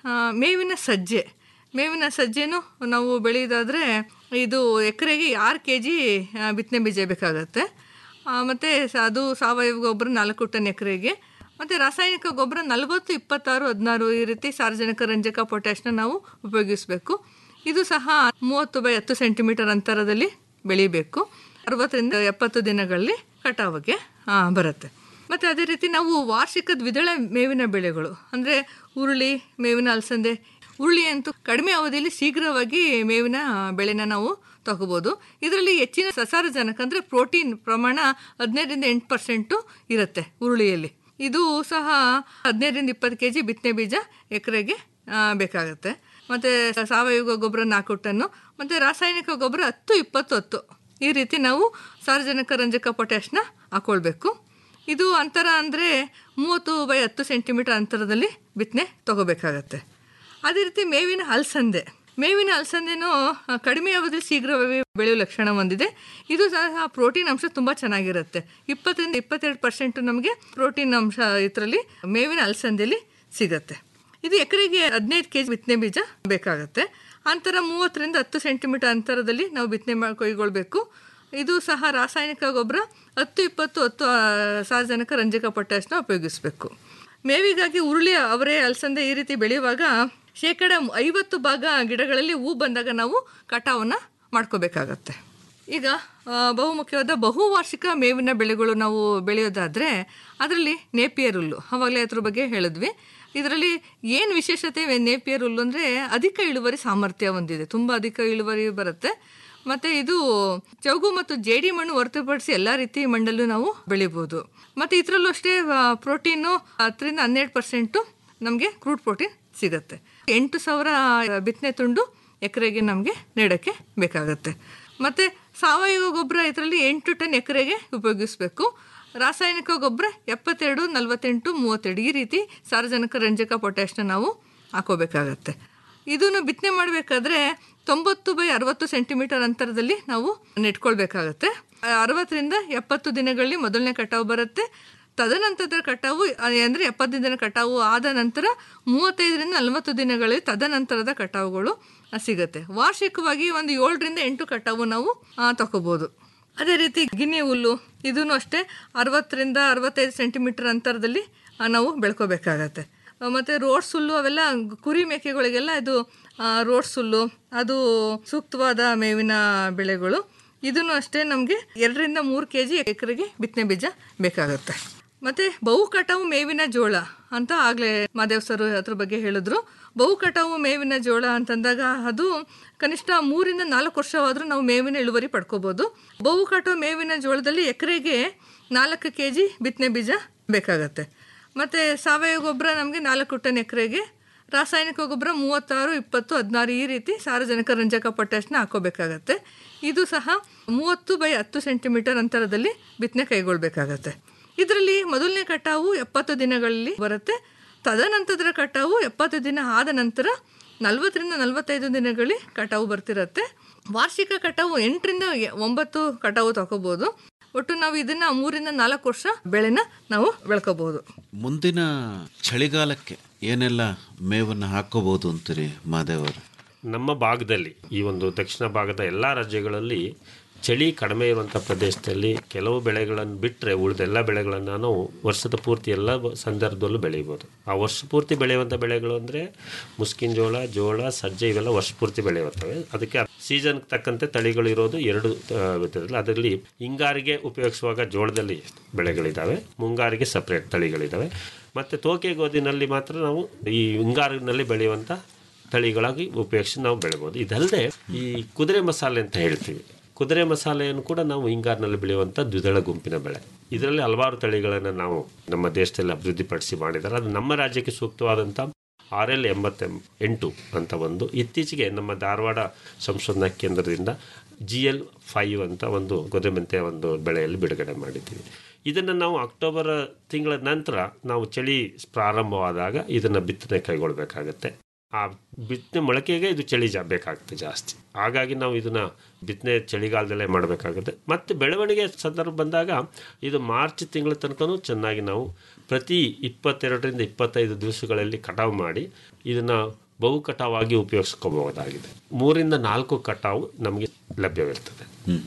ಮೇವಿನ ಸಜ್ಜೆ ಮೇವಿನ ಸಜ್ಜೆನೂ ನಾವು ಬೆಳೆಯೋದಾದರೆ ಇದು ಎಕರೆಗೆ ಆರು ಕೆ ಜಿ ಬಿತ್ತನೆ ಬೀಜ ಬೇಕಾಗತ್ತೆ ಮತ್ತು ಅದು ಸಾವಯವ ಗೊಬ್ಬರ ನಾಲ್ಕು ಟನ್ ಎಕರೆಗೆ ಮತ್ತು ರಾಸಾಯನಿಕ ಗೊಬ್ಬರ ನಲವತ್ತು ಇಪ್ಪತ್ತಾರು ಹದಿನಾರು ಈ ರೀತಿ ಸಾರ್ವಜನಿಕ ರಂಜಕ ಪೊಟ್ಯಾಶ್ನ ನಾವು ಉಪಯೋಗಿಸಬೇಕು ಇದು ಸಹ ಮೂವತ್ತು ಬೈ ಹತ್ತು ಸೆಂಟಿಮೀಟರ್ ಅಂತರದಲ್ಲಿ ಬೆಳಿಬೇಕು ಅರವತ್ತರಿಂದ ಎಪ್ಪತ್ತು ದಿನಗಳಲ್ಲಿ ಕಟಾವಿಗೆ ಆ, ಬರುತ್ತೆ ಮತ್ತು ಅದೇ ರೀತಿ ನಾವು ವಾರ್ಷಿಕ ದ್ವಿದಳ ಮೇವಿನ ಬೆಳೆಗಳು ಅಂದರೆ ಹುರುಳಿ ಮೇವಿನ ಅಲಸಂದೆ ಹುರುಳಿ ಅಂತೂ ಕಡಿಮೆ ಅವಧಿಯಲ್ಲಿ ಶೀಘ್ರವಾಗಿ ಮೇವಿನ ಬೆಳೆನ ನಾವು ತಗೋಬೋದು ಇದರಲ್ಲಿ ಹೆಚ್ಚಿನ ಸಸಾರಜನಕ ಅಂದರೆ ಪ್ರೋಟೀನ್ ಪ್ರಮಾಣ ಹದಿನೈದರಿಂದ ಎಂಟು ಪರ್ಸೆಂಟು ಇರುತ್ತೆ ಹುರುಳಿಯಲ್ಲಿ ಇದು ಸಹ ಹದಿನೈದರಿಂದ ಇಪ್ಪತ್ತು ಕೆ ಜಿ ಬಿತ್ತನೆ ಬೀಜ ಎಕರೆಗೆ ಬೇಕಾಗುತ್ತೆ ಮತ್ತು ಸಾವಯವ ಗೊಬ್ಬರ ನಾಲ್ಕು ಟನ್ನು ಮತ್ತು ರಾಸಾಯನಿಕ ಗೊಬ್ಬರ ಹತ್ತು ಇಪ್ಪತ್ತು ಹತ್ತು ಈ ರೀತಿ ನಾವು ಸಾರ್ವಜನಿಕ ರಂಜಕ ಪೊಟ್ಯಾಶ್ನ ಹಾಕ್ಕೊಳ್ಬೇಕು ಇದು ಅಂತರ ಅಂದರೆ ಮೂವತ್ತು ಬೈ ಹತ್ತು ಸೆಂಟಿಮೀಟರ್ ಅಂತರದಲ್ಲಿ ಬಿತ್ತನೆ ತಗೋಬೇಕಾಗತ್ತೆ ಅದೇ ರೀತಿ ಮೇವಿನ ಅಲಸಂದೆ ಮೇವಿನ ಅಲಸಂದೆನೂ ಆ, ಕಡಿಮೆ ಅವಧಿಯಲ್ಲಿ ಶೀಘ್ರವಾಗಿ ಬೆಳೆಯುವ ಲಕ್ಷಣ ಹೊಂದಿದೆ ಇದು ಸಹ ಪ್ರೋಟೀನ್ ಅಂಶ ತುಂಬ ಚೆನ್ನಾಗಿರುತ್ತೆ ಇಪ್ಪತ್ತರಿಂದ ಇಪ್ಪತ್ತೆರಡು ಪರ್ಸೆಂಟ್ ನಮಗೆ ಪ್ರೋಟೀನ್ ಅಂಶ ಇದರಲ್ಲಿ ಮೇವಿನ ಅಲಸಂದೆಯಲ್ಲಿ ಸಿಗತ್ತೆ ಇದು ಎಕರೆಗೆ ಹದಿನೈದು ಕೆ ಜಿ ಬಿತ್ತನೆ ಬೀಜ ಬೇಕಾಗುತ್ತೆ ಅಂತರ ಮೂವತ್ತರಿಂದ ಹತ್ತು ಸೆಂಟಿಮೀಟರ್ ಅಂತರದಲ್ಲಿ ನಾವು ಬಿತ್ತನೆ ಮಾಡಿ ಕೊಯ್ಗೊಳ್ಬೇಕು ಇದು ಸಹ ರಾಸಾಯನಿಕ ಗೊಬ್ಬರ ಹತ್ತು ಇಪ್ಪತ್ತು ಹತ್ತು ಆ, ಸಾರಜನಕ ರಂಜಕ ಪೊಟ್ಯಾಶ್ನ ಉಪಯೋಗಿಸಬೇಕು ಮೇವಿಗಾಗಿ ಉರುಳಿ ಅವರೇ ಅಲಸಂದೆ ಈ ರೀತಿ ಬೆಳೆಯುವಾಗ ಶೇಕಡ ಐವತ್ತು ಭಾಗ ಗಿಡಗಳಲ್ಲಿ ಹೂ ಬಂದಾಗ ನಾವು ಕಟಾವನ್ನು ಮಾಡ್ಕೋಬೇಕಾಗತ್ತೆ ಈಗ ಆ, ಬಹುಮುಖ್ಯವಾದ ಬಹುವಾರ್ಷಿಕ ಮೇವಿನ ಬೆಳೆಗಳು ನಾವು ಬೆಳೆಯೋದಾದರೆ ಅದರಲ್ಲಿ ನೇಪಿಯರ್ ಹುಲ್ಲು ಅವಾಗಲೇ ಅದ್ರ ಬಗ್ಗೆ ಹೇಳಿದ್ವಿ ಇದರಲ್ಲಿ ಏನು ವಿಶೇಷತೆ ನೇಪಿಯರ್ ಹುಲ್ಲು ಅಂದರೆ ಅಧಿಕ ಇಳುವರಿ ಸಾಮರ್ಥ್ಯ ಹೊಂದಿದೆ ತುಂಬ ಅಧಿಕ ಇಳುವರಿ ಬರುತ್ತೆ ಮತ್ತು ಇದು ಚೌಗು ಮತ್ತು ಜೇಡಿ ಮಣ್ಣು ಹೊರತುಪಡಿಸಿ ಎಲ್ಲ ರೀತಿ ಮಣ್ಣಲ್ಲೂ ನಾವು ಬೆಳಿಬೋದು ಮತ್ತು ಇದರಲ್ಲೂ ಅಷ್ಟೇ ಪ್ರೋಟೀನು ಹತ್ತರಿಂದ ಹನ್ನೆರಡು ಪರ್ಸೆಂಟು ನಮಗೆ ಕ್ರೂಡ್ ಪ್ರೋಟೀನ್ ಸಿಗುತ್ತೆ ಎಂಟು ಸಾವಿರ ಬಿತ್ತನೆ ತುಂಡು ಎಕರೆಗೆ ನಮಗೆ ನೆಡೋಕ್ಕೆ ಬೇಕಾಗುತ್ತೆ ಮತ್ತು ಸಾವಯವ ಗೊಬ್ಬರ ಇದರಲ್ಲಿ ಎಂಟು ಟನ್ ಎಕರೆಗೆ ಉಪಯೋಗಿಸಬೇಕು ರಾಸಾಯನಿಕ ಗೊಬ್ಬರ ಎಪ್ಪತ್ತೆರಡು ನಲವತ್ತೆಂಟು ಮೂವತ್ತೆರಡು ಈ ರೀತಿ ಸಾರಜನಕ ರಂಜಕ ಪೊಟ್ಯಾಶ್ನ ನಾವು ಹಾಕೋಬೇಕಾಗತ್ತೆ ಇದನ್ನು ಬಿತ್ತನೆ ಮಾಡಬೇಕಾದ್ರೆ ತೊಂಬತ್ತು ಬೈ ಅರವತ್ತು ಸೆಂಟಿಮೀಟರ್ ಅಂತರದಲ್ಲಿ ನಾವು ನೆಟ್ಕೊಳ್ಬೇಕಾಗತ್ತೆ ಅರವತ್ತರಿಂದ ಎಪ್ಪತ್ತು ದಿನಗಳಲ್ಲಿ ಮೊದಲನೇ ಕಟಾವು ಬರುತ್ತೆ ತದನಂತರದ ಕಟಾವು ಅಂದರೆ ಎಪ್ಪತ್ತು ದಿನ ಕಟಾವು ಆದ ನಂತರ ಮೂವತ್ತೈದರಿಂದ ನಲವತ್ತು ದಿನಗಳಲ್ಲಿ ತದನಂತರದ ಕಟಾವುಗಳು ಸಿಗುತ್ತೆ ವಾರ್ಷಿಕವಾಗಿ ಒಂದು ಏಳರಿಂದ ಎಂಟು ಕಟಾವು ನಾವು ಆ, ತಗೋಬೋದು ಅದೇ ರೀತಿ ಗಿನಿ ಹುಲ್ಲು ಇದೂ ಅಷ್ಟೇ ಅರವತ್ತರಿಂದ ಅರವತ್ತೈದು ಸೆಂಟಿಮೀಟರ್ ಅಂತರದಲ್ಲಿ ಆ, ನಾವು ಬೆಳ್ಕೋಬೇಕಾಗತ್ತೆ ಮತ್ತು ರೋಡ್ಸ್ ಹುಲ್ಲು ಅವೆಲ್ಲ ಕುರಿ ಮೇಕೆಗಳಿಗೆಲ್ಲ ಇದು ಆ, ರೋಡ್ಸ್ ಹುಲ್ಲು ಅದು ಸೂಕ್ತವಾದ ಮೇವಿನ ಬೆಳೆಗಳು ಇದನ್ನು ಅಷ್ಟೇ ನಮಗೆ ಎರಡರಿಂದ ಮೂರು ಕೆ ಜಿ ಎಕರೆಗೆ ಬಿತ್ತನೆ ಬೀಜ ಬೇಕಾಗುತ್ತೆ ಮತ್ತು ಬಹು ಕಟಾವು ಮೇವಿನ ಜೋಳ ಅಂತ ಆಗಲೇ ಮಾದೇವ್ ಸರ್ ಅದ್ರ ಬಗ್ಗೆ ಹೇಳಿದ್ರು ಬಹು ಕಟಾವು ಮೇವಿನ ಜೋಳ ಅಂತಂದಾಗ ಅದು ಕನಿಷ್ಠ ಮೂರಿಂದ ನಾಲ್ಕು ವರ್ಷವಾದರೂ ನಾವು ಮೇವಿನ ಇಳುವರಿ ಪಡ್ಕೋಬೋದು ಬಹು ಕಟಾವು ಮೇವಿನ ಜೋಳದಲ್ಲಿ ಎಕರೆಗೆ ನಾಲ್ಕು ಕೆ ಜಿ ಬಿತ್ತನೆ ಬೀಜ ಬೇಕಾಗತ್ತೆ ಮತ್ತು ಸಾವಯವ ಗೊಬ್ಬರ ನಮಗೆ ನಾಲ್ಕು ಟನ್ ಎಕರೆಗೆ ರಾಸಾಯನಿಕ ಗೊಬ್ಬರ ಮೂವತ್ತಾರು ಇಪ್ಪತ್ತು ಹದಿನಾರು ಈ ರೀತಿ ಸಾರಜನಕ ರಂಜಕ ಪೊಟ್ಯಾಶ್ನ ಹಾಕೋಬೇಕಾಗತ್ತೆ ಇದು ಸಹ ಮೂವತ್ತು ಬೈ ಹತ್ತು ಸೆಂಟಿಮೀಟರ್ ಅಂತರದಲ್ಲಿ ಬಿತ್ತನೆ ಕೈಗೊಳ್ಬೇಕಾಗತ್ತೆ ಇದರಲ್ಲಿ ಮೊದಲನೇ ಕಟಾವು ಎಪ್ಪತ್ತು ದಿನಗಳಲ್ಲಿ ಬರುತ್ತೆ ತದನಂತರದ ಕಟಾವು ಎಪ್ಪತ್ತು ದಿನ ಆದ ನಂತರ ನಲವತ್ತರಿಂದ ನಲವತ್ತೈದು ದಿನಗಳಲ್ಲಿ ಕಟಾವು ಬರ್ತಿರತ್ತೆ ವಾರ್ಷಿಕ ಕಟಾವು ಎಂಟರಿಂದ ಎ- ಒಂಬತ್ತು ಕಟಾವು ತಗೋಬಹುದು ಒಟ್ಟು ನಾವು ಇದನ್ನ ಮೂರಿಂದ ನಾಲ್ಕು ವರ್ಷ ಬೆಳೆನ ನಾವು ಬೆಳ್ಕೋಬಹುದು ಮುಂದಿನ ಚಳಿಗಾಲಕ್ಕೆ ಏನೆಲ್ಲ ಮೇವನ್ನು ಹಾಕೋಬಹುದು ಅಂತೀರಿ ಮಾದೇವರು ನಮ್ಮ ಭಾಗದಲ್ಲಿ ಈ ಒಂದು ದಕ್ಷಿಣ ಭಾಗದ ಎಲ್ಲ ರಾಜ್ಯಗಳಲ್ಲಿ ಚಳಿ ಕಡಿಮೆ ಇರುವಂಥ ಪ್ರದೇಶದಲ್ಲಿ ಕೆಲವು ಬೆಳೆಗಳನ್ನು ಬಿಟ್ಟರೆ ಉಳಿದೆಲ್ಲ ಬೆಳೆಗಳನ್ನು ನಾವು ವರ್ಷದ ಪೂರ್ತಿ ಎಲ್ಲ ಬ- ಸಂದರ್ಭದಲ್ಲೂ ಬೆಳೀಬೋದು ಆ ವರ್ಷ ಪೂರ್ತಿ ಬೆಳೆಯುವಂಥ ಬೆಳೆಗಳು ಅಂದರೆ ಮುಸ್ಕಿನ ಜೋಳ ಜೋಳ ಸಜ್ಜೆ ಇವೆಲ್ಲ ವರ್ಷ ಪೂರ್ತಿ ಬೆಳೆಯುತ್ತವೆ ಅದಕ್ಕೆ ಸೀಸನ್ಗೆ ತಕ್ಕಂತೆ ತಳಿಗಳು ಇರೋದು ಎರಡು ಆ, ವಿಧದಲ್ಲಿ ಅದರಲ್ಲಿ ಹಿಂಗಾರಿಗೆ ಉಪಯೋಗಿಸುವಾಗ ಜೋಳದಲ್ಲಿ ಬೆಳೆಗಳಿದ್ದಾವೆ ಮುಂಗಾರಿಗೆ ಸಪ್ರೇಟ್ ತಳಿಗಳಿದ್ದಾವೆ ಮತ್ತು ತೋಕೆ ಗೋಧಿನಲ್ಲಿ ಮಾತ್ರ ನಾವು ಈ ಹಿಂಗಾರಿನಲ್ಲಿ ಬೆಳೆಯುವಂಥ ತಳಿಗಳಾಗಿ ಉಪಯೋಗಿಸಿ ನಾವು ಬೆಳಿಬೋದು ಇದಲ್ಲದೆ ಈ ಕುದುರೆ ಮಸಾಲೆ ಅಂತ ಹೇಳ್ತೀವಿ ಕುದುರೆ ಮಸಾಲೆಯನ್ನು ಕೂಡ ನಾವು ಹಿಂಗಾರಿನಲ್ಲಿ ಬೆಳೆಯುವಂಥ ದ್ವಿದಳ ಗುಂಪಿನ ಬೆಳೆ ಇದರಲ್ಲಿ ಹಲವಾರು ತಳಿಗಳನ್ನು ನಾವು ನಮ್ಮ ದೇಶದಲ್ಲಿ ಅಭಿವೃದ್ಧಿಪಡಿಸಿ ಮಾಡಿದ್ದಾರೆ ಅದು ನಮ್ಮ ರಾಜ್ಯಕ್ಕೆ ಸೂಕ್ತವಾದಂಥ ಆರ್ ಎಲ್ ಎಂಬತ್ತ ಎಂಟು ಅಂತ ಒಂದು ಇತ್ತೀಚೆಗೆ ನಮ್ಮ ಧಾರವಾಡ ಸಂಶೋಧನಾ ಕೇಂದ್ರದಿಂದ ಜಿ ಎಲ್ ಫೈವ್ ಅಂತ ಒಂದು ಕುದುರೆ ಮೆಂತೆ ಒಂದು ಬೆಳೆಯಲ್ಲಿ ಬಿಡುಗಡೆ ಮಾಡಿದ್ದೀವಿ ಇದನ್ನು ನಾವು ಅಕ್ಟೋಬರ್ ತಿಂಗಳ ನಂತರ ನಾವು ಚಳಿ ಪ್ರಾರಂಭವಾದಾಗ ಇದನ್ನು ಬಿತ್ತನೆ ಕೈಗೊಳ್ಳಬೇಕಾಗತ್ತೆ ಆ ಬಿತ್ತನೆ ಮೊಳಕೆಗೆ ಇದು ಚಳಿ ಜಾ ಬೇಕಾಗುತ್ತೆ ಜಾಸ್ತಿ ಹಾಗಾಗಿ ನಾವು ಇದನ್ನ ಬಿತ್ತನೆ ಚಳಿಗಾಲದಲ್ಲೇ ಮಾಡಬೇಕಾಗುತ್ತೆ ಮತ್ತು ಬೆಳವಣಿಗೆ ಸಂದರ್ಭ ಬಂದಾಗ ಇದು ಮಾರ್ಚ್ ತಿಂಗಳ ತನಕನೂ ಚೆನ್ನಾಗಿ ನಾವು ಪ್ರತಿ ಇಪ್ಪತ್ತೆರಡರಿಂದ ಇಪ್ಪತ್ತೈದು ದಿವಸಗಳಲ್ಲಿ ಕಟಾವು ಮಾಡಿ ಇದನ್ನು ಬಹು ಕಟಾವಾಗಿ ಉಪಯೋಗಿಸ್ಕೋಬಹುದಾಗಿದೆ ಮೂರಿಂದ ನಾಲ್ಕು ಕಟಾವು ನಮಗೆ ಲಭ್ಯವಿರ್ತದೆ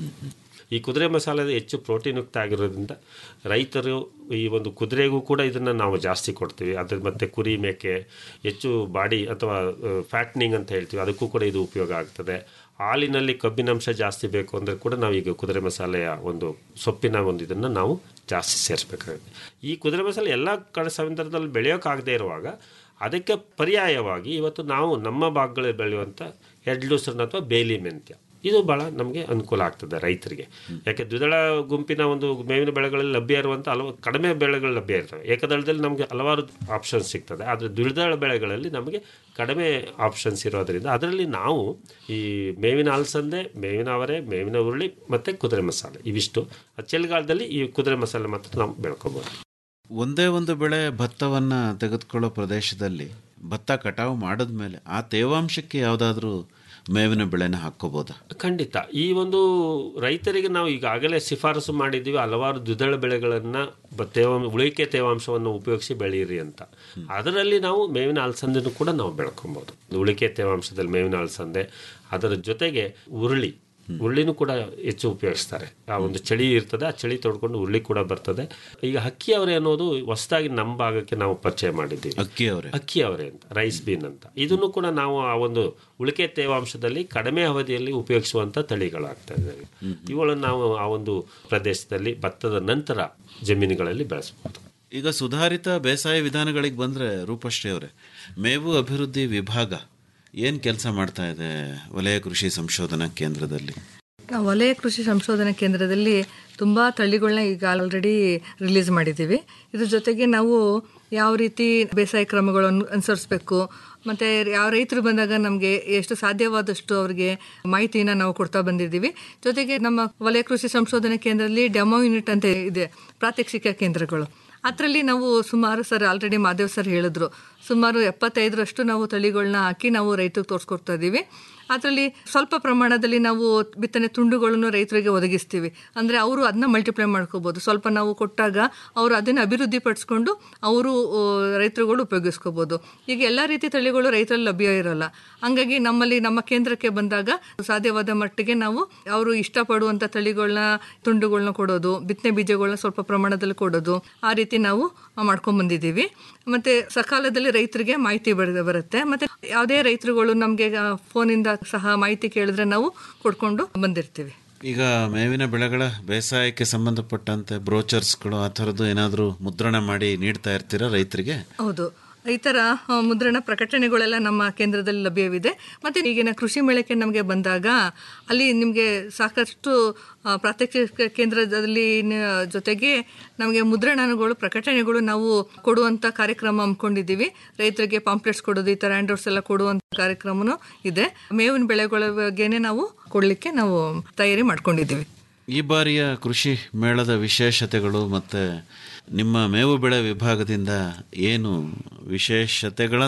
ಈ ಕುದುರೆ ಮಸಾಲೆ ಹೆಚ್ಚು ಪ್ರೋಟೀನ್ಯುಕ್ತ ಆಗಿರೋದ್ರಿಂದ ರೈತರು ಈ ಒಂದು ಕುದುರೆಗೂ ಕೂಡ ಇದನ್ನು ನಾವು ಜಾಸ್ತಿ ಕೊಡ್ತೀವಿ ಅದ್ರ ಮತ್ತು ಕುರಿ ಮೇಕೆ ಹೆಚ್ಚು ಬಾಡಿ ಅಥವಾ ಫ್ಯಾಟ್ನಿಂಗ್ ಅಂತ ಹೇಳ್ತೀವಿ ಅದಕ್ಕೂ ಕೂಡ ಇದು ಉಪಯೋಗ ಆಗ್ತದೆ ಹಾಲಿನಲ್ಲಿ ಕಬ್ಬಿನಾಂಶ ಜಾಸ್ತಿ ಬೇಕು ಅಂದರೆ ಕೂಡ ನಾವು ಈಗ ಕುದುರೆ ಮಸಾಲೆಯ ಒಂದು ಸೊಪ್ಪಿನ ಒಂದು ಇದನ್ನು ನಾವು ಜಾಸ್ತಿ ಸೇರಿಸ್ಬೇಕಾಗುತ್ತೆ ಈ ಕುದುರೆ ಮಸಾಲೆ ಎಲ್ಲ ಕಡೆ ಸಂದರ್ಭದಲ್ಲಿ ಬೆಳೆಯೋಕ್ಕಾಗದೇ ಇರುವಾಗ ಅದಕ್ಕೆ ಪರ್ಯಾಯವಾಗಿ ಇವತ್ತು ನಾವು ನಮ್ಮ ಭಾಗಗಳಲ್ಲಿ ಬೆಳೆಯುವಂಥ ಎಡ್ಲೂಸರ್ನ ಅಥವಾ ಬೇಲಿ ಮೆಂತ್ಯ ಇದು ಭಾಳ ನಮಗೆ ಅನುಕೂಲ ಆಗ್ತದೆ ರೈತರಿಗೆ ಯಾಕೆ ದ್ವಿದಳ ಗುಂಪಿನ ಒಂದು ಮೇವಿನ ಬೆಳೆಗಳಲ್ಲಿ ಲಭ್ಯ ಇರುವಂಥ ಹಲವು ಕಡಿಮೆ ಬೆಳೆಗಳು ಲಭ್ಯ ಇರ್ತವೆ ಏಕದಳದಲ್ಲಿ ನಮಗೆ ಹಲವಾರು ಆಪ್ಷನ್ಸ್ ಸಿಗ್ತದೆ ಆದರೆ ದ್ವಿದಳ ಬೆಳೆಗಳಲ್ಲಿ ನಮಗೆ ಕಡಿಮೆ ಆಪ್ಷನ್ಸ್ ಇರೋದರಿಂದ ಅದರಲ್ಲಿ ನಾವು ಈ ಮೇವಿನ ಅಲಸಂದೆ ಮೇವಿನ ಅವರೆ ಮೇವಿನ ಹುರುಳಿ ಮತ್ತು ಕುದುರೆ ಮಸಾಲೆ ಇವಿಷ್ಟು ಆ ಚಳಿಗಾಲದಲ್ಲಿ ಈ ಕುದುರೆ ಮಸಾಲೆ ಮಾತ್ರ ನಾವು ಬೆಳ್ಕೊಬೋದು ಒಂದೇ ಒಂದು ಬೆಳೆ ಭತ್ತವನ್ನು ತೆಗೆದುಕೊಳ್ಳೋ ಪ್ರದೇಶದಲ್ಲಿ ಭತ್ತ ಕಟಾವು ಮಾಡಿದ್ಮೇಲೆ ಆ ತೇವಾಂಶಕ್ಕೆ ಯಾವುದಾದ್ರೂ ಮೇವಿನ ಬೆಳೆನ ಹಾಕ್ಕೋಬೋದಾ ಖಂಡಿತ ಈ ಒಂದು ರೈತರಿಗೆ ನಾವು ಈಗಾಗಲೇ ಶಿಫಾರಸು ಮಾಡಿದ್ದೀವಿ ಹಲವಾರು ದ್ವಿದಳ ಬೆಳೆಗಳನ್ನು ತೇವಾಂಶ ಉಳಿಕೆ ತೇವಾಂಶವನ್ನು ಉಪಯೋಗಿಸಿ ಬೆಳೀರಿ ಅಂತ ಅದರಲ್ಲಿ ನಾವು ಮೇವಿನ ಅಲಸಂದೆನೂ ಕೂಡ ನಾವು ಬೆಳ್ಕೊಬೋದು ಉಳಿಕೆ ತೇವಾಂಶದಲ್ಲಿ ಮೇವಿನ ಅಲಸಂದೆ ಅದರ ಜೊತೆಗೆ ಉರುಳಿ ಉರುಳಿನೂ ಕೂಡ ಹೆಚ್ಚು ಉಪಯೋಗಿಸ್ತಾರೆ ಆ ಒಂದು ಚಳಿ ಇರ್ತದೆ ಆ ಚಳಿ ತೊಡ್ಕೊಂಡು ಉರುಳಿ ಕೂಡ ಬರ್ತದೆ ಈಗ ಹಕ್ಕಿ ಅವರೆ ಅನ್ನೋದು ಹೊಸದಾಗಿ ನಮ್ಮ ಭಾಗಕ್ಕೆ ನಾವು ಪರಿಚಯ ಮಾಡಿದ್ದೀವಿ ಅಕ್ಕಿ ಅವರೆ ಅಕ್ಕಿ ಅವರೆ ಅಂತ ರೈಸ್ ಬೀನ್ ಅಂತ ಇದನ್ನು ಕೂಡ ನಾವು ಆ ಒಂದು ಉಳಿಕೆ ತೇವಾಂಶದಲ್ಲಿ ಕಡಿಮೆ ಅವಧಿಯಲ್ಲಿ ಉಪಯೋಗಿಸುವಂಥ ತಳಿಗಳಾಗ್ತಾ ಇದ್ದಾವೆ ಇವುಗಳನ್ನು ನಾವು ಆ ಒಂದು ಪ್ರದೇಶದಲ್ಲಿ ಭತ್ತದ ನಂತರ ಜಮೀನುಗಳಲ್ಲಿ ಬೆಳೆಸ್ಬೋದು ಈಗ ಸುಧಾರಿತ ಬೇಸಾಯ ವಿಧಾನಗಳಿಗೆ ಬಂದರೆ ರೂಪಶ್ರೀ ಅವರೇ ಮೇವು ಅಭಿವೃದ್ಧಿ ವಿಭಾಗ ಏನು ಕೆಲಸ ಮಾಡ್ತಾ ಇದೆ ವಲಯ ಕೃಷಿ ಸಂಶೋಧನಾ ಕೇಂದ್ರದಲ್ಲಿ ನಾವು ವಲಯ ಕೃಷಿ ಸಂಶೋಧನಾ ಕೇಂದ್ರದಲ್ಲಿ ತುಂಬ ತಳಿಗಳನ್ನ ಈಗ ಆಲ್ರೆಡಿ ರಿಲೀಸ್ ಮಾಡಿದ್ದೀವಿ ಇದ್ರ ಜೊತೆಗೆ ನಾವು ಯಾವ ರೀತಿ ಬೇಸಾಯ ಕ್ರಮಗಳನ್ನು ಅನುಸರಿಸಬೇಕು ಮತ್ತು ಯಾವ ರೈತರು ಬಂದಾಗ ನಮಗೆ ಎಷ್ಟು ಸಾಧ್ಯವಾದಷ್ಟು ಅವರಿಗೆ ಮಾಹಿತಿನ ನಾವು ಕೊಡ್ತಾ ಬಂದಿದ್ದೀವಿ ಜೊತೆಗೆ ನಮ್ಮ ವಲಯ ಕೃಷಿ ಸಂಶೋಧನಾ ಕೇಂದ್ರದಲ್ಲಿ ಡೆಮೋ ಯೂನಿಟ್ ಅಂತ ಇದೆ ಪ್ರಾತ್ಯಕ್ಷಿಕ ಕೇಂದ್ರಗಳು ಅದರಲ್ಲಿ ನಾವು ಸುಮಾರು ಸರ್ ಆಲ್ರೆಡಿ ಮಾದೇವ್ ಸರ್ ಹೇಳಿದ್ರು ಸುಮಾರು ಎಪ್ಪತ್ತೈದರಷ್ಟು ನಾವು ತಳಿಗಳನ್ನ ಹಾಕಿ ನಾವು ರೈತರಿಗೆ ತೋರಿಸ್ಕೊಡ್ತಾ ಇದ್ದೀವಿ ಅದರಲ್ಲಿ ಸ್ವಲ್ಪ ಪ್ರಮಾಣದಲ್ಲಿ ನಾವು ಬಿತ್ತನೆ ತುಂಡುಗಳನ್ನು ರೈತರಿಗೆ ಒದಗಿಸ್ತೀವಿ ಅಂದರೆ ಅವರು ಅದನ್ನ ಮಲ್ಟಿಪ್ಲೈ ಮಾಡ್ಕೋಬೋದು ಸ್ವಲ್ಪ ನಾವು ಕೊಟ್ಟಾಗ ಅವರು ಅದನ್ನು ಅಭಿವೃದ್ಧಿ ಪಡಿಸ್ಕೊಂಡು ಅವರು ಆ, ರೈತರುಗಳು ಉಪಯೋಗಿಸ್ಕೋಬೋದು ಈಗ ಎಲ್ಲ ರೀತಿ ತಳಿಗಳು ರೈತರಲ್ಲಿ ಲಭ್ಯ ಇರಲ್ಲ ಹಂಗಾಗಿ ನಮ್ಮಲ್ಲಿ ನಮ್ಮ ಕೇಂದ್ರಕ್ಕೆ ಬಂದಾಗ ಸಾಧ್ಯವಾದ ಮಟ್ಟಿಗೆ ನಾವು ಅವರು ಇಷ್ಟಪಡುವಂಥ ತಳಿಗಳನ್ನ ತುಂಡುಗಳನ್ನ ಕೊಡೋದು ಬಿತ್ತನೆ ಬೀಜಗಳನ್ನ ಸ್ವಲ್ಪ ಪ್ರಮಾಣದಲ್ಲಿ ಕೊಡೋದು ಆ ರೀತಿ ನಾವು ಮಾಡ್ಕೊಂಡ್ ಬಂದಿದ್ದೀವಿ ಮತ್ತೆ ಸಕಾಲದಲ್ಲಿ ರೈತರಿಗೆ ಮಾಹಿತಿ ಬರ ಬರುತ್ತೆ ಮತ್ತೆ ಯಾವುದೇ ರೈತರುಗಳು ನಮಗೆ ಫೋನಿಂದ ಸಹ ಮಾಹಿತಿ ಕೇಳಿದ್ರೆ ನಾವು ಕೊಡ್ಕೊಂಡು ಬಂದಿರ್ತೀವಿ ಈಗ ಮೇವಿನ ಬೆಳೆಗಳ ಬೇಸಾಯಕ್ಕೆ ಸಂಬಂಧಪಟ್ಟಂತೆ ಬ್ರೋಚರ್ಸ್ಗಳು ಆ ಥರದ್ದು ಏನಾದರೂ ಮುದ್ರಣ ಮಾಡಿ ನೀಡ್ತಾ ಇರ್ತೀರಾ ರೈತರಿಗೆ ಹೌದು ಈ ಥರ ಆ, ಮುದ್ರಣ ಪ್ರಕಟಣೆಗಳೆಲ್ಲ ನಮ್ಮ ಕೇಂದ್ರದಲ್ಲಿ ಲಭ್ಯವಿದೆ ಮತ್ತು ಈಗಿನ ಕೃಷಿ ಮೇಳಕ್ಕೆ ನಮಗೆ ಬಂದಾಗ ಅಲ್ಲಿ ನಿಮಗೆ ಸಾಕಷ್ಟು ಆ, ಪ್ರಾತ್ಯಕ್ಷಿಕ ಕೇಂದ್ರದಲ್ಲಿ ನ- ಜೊತೆಗೆ ನಮಗೆ ಮುದ್ರಣಗಳು ಪ್ರಕಟಣೆಗಳು ನಾವು ಕೊಡುವಂಥ ಕಾರ್ಯಕ್ರಮ ಹಮ್ಮಿಕೊಂಡಿದ್ದೀವಿ ರೈತರಿಗೆ ಪಾಂಪ್ಲೆಟ್ಸ್ ಕೊಡೋದು ಈ ಥರ ಹ್ಯಾಂಡ್ಔಟ್ಸ್ ಎಲ್ಲ ಕೊಡುವಂಥ ಕಾರ್ಯಕ್ರಮನೂ ಇದೆ ಮೇವಿನ ಬೆಳೆಗಳ ಬಗ್ಗೆನೇ ನಾವು ಕೊಡಲಿಕ್ಕೆ ನಾವು ತಯಾರಿ ಮಾಡ್ಕೊಂಡಿದ್ದೀವಿ ಈ ಬಾರಿಯ ಕೃಷಿ ಮೇಳದ ವಿಶೇಷತೆಗಳು ಮತ್ತು ನಿಮ್ಮ ಮೇವು ಬೆಳೆ ವಿಭಾಗದಿಂದ ಏನು ವಿಶೇಷತೆಗಳನ್ನು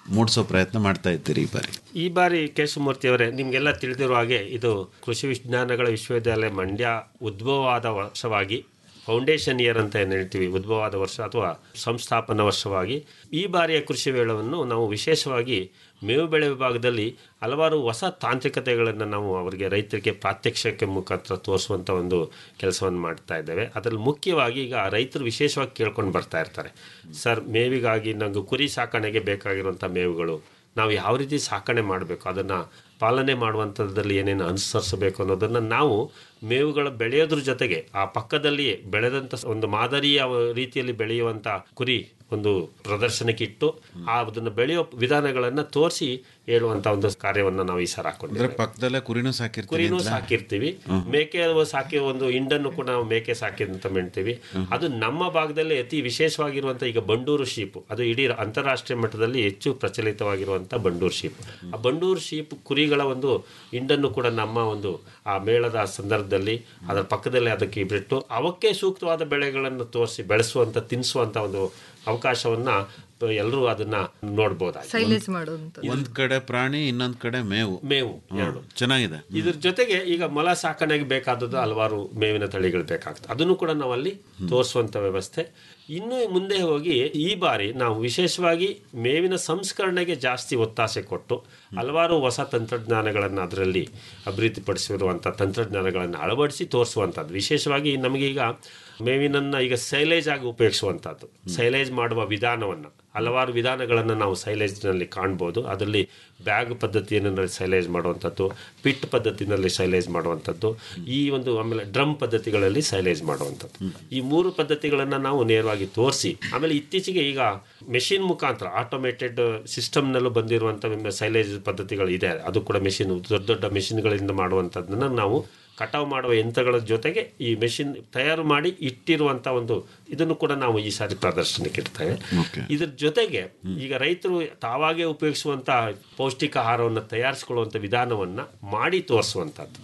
ಮೂಡಿಸೋ ಪ್ರಯತ್ನ ಮಾಡ್ತಾ ಇದ್ದೀರಿ ಈ ಬಾರಿ ಈ ಬಾರಿ ಕೇಶವಮೂರ್ತಿ ಅವರೇ ನಿಮಗೆಲ್ಲ ತಿಳಿದಿರುವ ಹಾಗೆ ಇದು ಕೃಷಿ ವಿಜ್ಞಾನಗಳ ವಿಶ್ವವಿದ್ಯಾಲಯ ಮಂಡ್ಯ ಉದ್ಭವವಾದ ವರ್ಷವಾಗಿ ಫೌಂಡೇಶನ್ ಇಯರ್ ಅಂತ ಏನು ಹೇಳ್ತೀವಿ ಉದ್ಭವವಾದ ವರ್ಷ ಅಥವಾ ಸಂಸ್ಥಾಪನಾ ವರ್ಷವಾಗಿ ಈ ಬಾರಿಯ ಕೃಷಿ ಮೇಳವನ್ನು ನಾವು ವಿಶೇಷವಾಗಿ ಮೇವು ಬೆಳೆ ವಿಭಾಗದಲ್ಲಿ ಹಲವಾರು ಹೊಸ ತಾಂತ್ರಿಕತೆಗಳನ್ನು ನಾವು ಅವರಿಗೆ ರೈತರಿಗೆ ಪ್ರಾತ್ಯಕ್ಷಿಕೆ ಮುಖಾಂತರ ತೋರಿಸುವಂಥ ಒಂದು ಕೆಲಸವನ್ನು ಮಾಡ್ತಾ ಇದ್ದೇವೆ ಅದರಲ್ಲಿ ಮುಖ್ಯವಾಗಿ ಈಗ ರೈತರು ವಿಶೇಷವಾಗಿ ಕೇಳ್ಕೊಂಡು ಬರ್ತಾ ಇರ್ತಾರೆ ಸರ್ ಮೇವಿಗಾಗಿ ನಂಗೆ ಕುರಿ ಸಾಕಣೆಗೆ ಬೇಕಾಗಿರುವಂಥ ಮೇವುಗಳು ನಾವು ಯಾವ ರೀತಿ ಸಾಕಣೆ ಮಾಡಬೇಕು ಅದನ್ನು ಪಾಲನೆ ಮಾಡುವಂಥದ್ದಲ್ಲಿ ಏನೇನು ಅನುಸರಿಸಬೇಕು ಅನ್ನೋದನ್ನು ನಾವು ಮೇವುಗಳ ಬೆಳೆಯೋದ್ರ ಜೊತೆಗೆ ಆ ಪಕ್ಕದಲ್ಲಿಯೇ ಬೆಳೆದಂಥ ಒಂದು ಮಾದರಿಯ ರೀತಿಯಲ್ಲಿ ಬೆಳೆಯುವಂಥ ಕುರಿ ಒಂದು ಪ್ರದರ್ಶನಕ್ಕೆ ಇಟ್ಟು ಆ ಅದನ್ನು ಬೆಳೆಯೋ ವಿಧಾನಗಳನ್ನು ತೋರಿಸಿ ಹೇಳುವಂಥ ಒಂದು ಕಾರ್ಯವನ್ನು ನಾವು ಈ ಸರ್ ಅಂದ್ರೆ ಹಾಕೊಂಡಿದ್ದೇವೆ ಪಕ್ಕದಲ್ಲೇ ಕುರಿನೂ ಸಾಕಿರ್ತೀರಿ ಕುರಿನೂ ಅಂತಲಾ? ಸಾಕಿರ್ತೀವಿ ಮೇಕೆ ಸಾಕಿ ಒಂದು ಹಿಂಡನ್ನು ಕೂಡ ನಾವು ಮೇಕೆ ಸಾಕಿ ಅಂತ ಹೇಳ್ತೀವಿ ಅದು ನಮ್ಮ ಭಾಗದಲ್ಲಿ ಅತಿ ವಿಶೇಷವಾಗಿರುವಂತ ಈಗ ಬಂಡೂರು ಶೀಪ್ ಅದು ಇಡೀ ಅಂತಾರಾಷ್ಟ್ರೀಯ ಮಟ್ಟದಲ್ಲಿ ಹೆಚ್ಚು ಪ್ರಚಲಿತವಾಗಿರುವಂತ ಬಂಡೂರು ಶೀಪ್ ಆ ಬಂಡೂರು ಶೀಪ್ ಕುರಿಗಳ ಒಂದು ಹಿಂಡನ್ನು ಕೂಡ ನಮ್ಮ ಒಂದು ಆ ಮೇಳದ ಸಂದರ್ಭದಲ್ಲಿ ಅದರ ಪಕ್ಕದಲ್ಲಿ ಅದಕ್ಕೆ ಬಿಟ್ಟು ಅವಕ್ಕೆ ಸೂಕ್ತವಾದ ಬೆಳೆಗಳನ್ನು ತೋರಿಸಿ ಬೆಳೆಸುವಂತ ತಿನ್ನಿಸುವಂತ ಒಂದು ಅವಕಾಶವನ್ನ ಎಲ್ಲರೂ ಅದನ್ನ ನೋಡ್ಬೋದಾಗಿದೆ ಸೈಲೇಜ್ ಮಾಡೋದು ಒಂದ್ ಕಡೆ ಪ್ರಾಣಿ ಇನ್ನೊಂದ್ ಕಡೆ ಮೇವು ಮೇವು ಎರಡು ಚೆನ್ನಾಗಿದೆ ಇದ್ರ ಜೊತೆಗೆ ಈಗ ಮೊಲ ಸಾಕಣೆಗೆ ಬೇಕಾದದ್ದು ಹಲವಾರು ಮೇವಿನ ತಳಿಗಳು ಬೇಕಾಗ್ತದೆ ಅದನ್ನು ಕೂಡ ನಾವಲ್ಲಿ ತೋರಿಸುವಂತ ವ್ಯವಸ್ಥೆ ಇನ್ನು ಮುಂದೆ ಹೋಗಿ ಈ ಬಾರಿ ನಾವು ವಿಶೇಷವಾಗಿ ಮೇವಿನ ಸಂಸ್ಕರಣೆಗೆ ಜಾಸ್ತಿ ಒತ್ತಾಸೆ ಕೊಟ್ಟು ಹಲವಾರು ಹೊಸ ತಂತ್ರಜ್ಞಾನಗಳನ್ನು ಅದರಲ್ಲಿ ಅಭಿವೃದ್ಧಿಪಡಿಸಿರುವಂಥ ತಂತ್ರಜ್ಞಾನಗಳನ್ನು ಅಳವಡಿಸಿ ತೋರಿಸುವಂಥದ್ದು ವಿಶೇಷವಾಗಿ ನಮಗೀಗ ಮೇವಿನನ್ನು ಈಗ ಸೈಲೇಜ್ ಆಗಿ ಉಪಯೋಗಿಸುವಂಥದ್ದು ಸೈಲೇಜ್ ಮಾಡುವ ವಿಧಾನವನ್ನು ಹಲವಾರು ವಿಧಾನಗಳನ್ನು ನಾವು ಸೈಲೇಜ್ನಲ್ಲಿ ಕಾಣ್ಬೋದು ಅದರಲ್ಲಿ ಬ್ಯಾಗ್ ಪದ್ಧತಿಯನ್ನು ಸೈಲೇಜ್ ಮಾಡುವಂಥದ್ದು ಪಿಟ್ ಪದ್ಧತಿನಲ್ಲಿ ಸೈಲೇಜ್ ಮಾಡುವಂಥದ್ದು ಈ ಒಂದು ಆಮೇಲೆ ಡ್ರಮ್ ಪದ್ಧತಿಗಳಲ್ಲಿ ಸೈಲೇಜ್ ಮಾಡುವಂಥದ್ದು ಈ ಮೂರು ಪದ್ಧತಿಗಳನ್ನು ನಾವು ನೇರವಾಗಿ ತೋರಿಸಿ ಆಮೇಲೆ ಇತ್ತೀಚೆಗೆ ಈಗ ಮೆಷಿನ್ ಮುಖಾಂತರ ಆಟೋಮೇಟೆಡ್ ಸಿಸ್ಟಮ್ನಲ್ಲೂ ಬಂದಿರುವಂಥ ಸೈಲೇಜ್ ಪದ್ಧತಿಗಳು ಇದೆ ಅದು ಕೂಡ ಮೆಷಿನ್ ದೊಡ್ಡ ದೊಡ್ಡ ಮೆಷಿನ್ಗಳಿಂದ ಮಾಡುವಂಥದ್ದನ್ನು ನಾವು ಕಟಾವು ಮಾಡುವ ಯಂತ್ರಗಳ ಜೊತೆಗೆ ಈ ಮೆಷಿನ್ ತಯಾರು ಮಾಡಿ ಇಟ್ಟಿರುವಂಥ ಒಂದು ಇದನ್ನು ಕೂಡ ನಾವು ಈ ಸಾರಿ ಪ್ರದರ್ಶನಕ್ಕೆ ಇಡ್ತೇವೆ ಇದ್ರ ಜೊತೆಗೆ ಈಗ ರೈತರು ತಾವಾಗೇ ಉಪಯೋಗಿಸುವಂಥ ಪೌಷ್ಟಿಕ ಆಹಾರವನ್ನು ತಯಾರಿಸಿಕೊಳ್ಳುವಂಥ ವಿಧಾನವನ್ನು ಮಾಡಿ ತೋರಿಸುವಂಥದ್ದು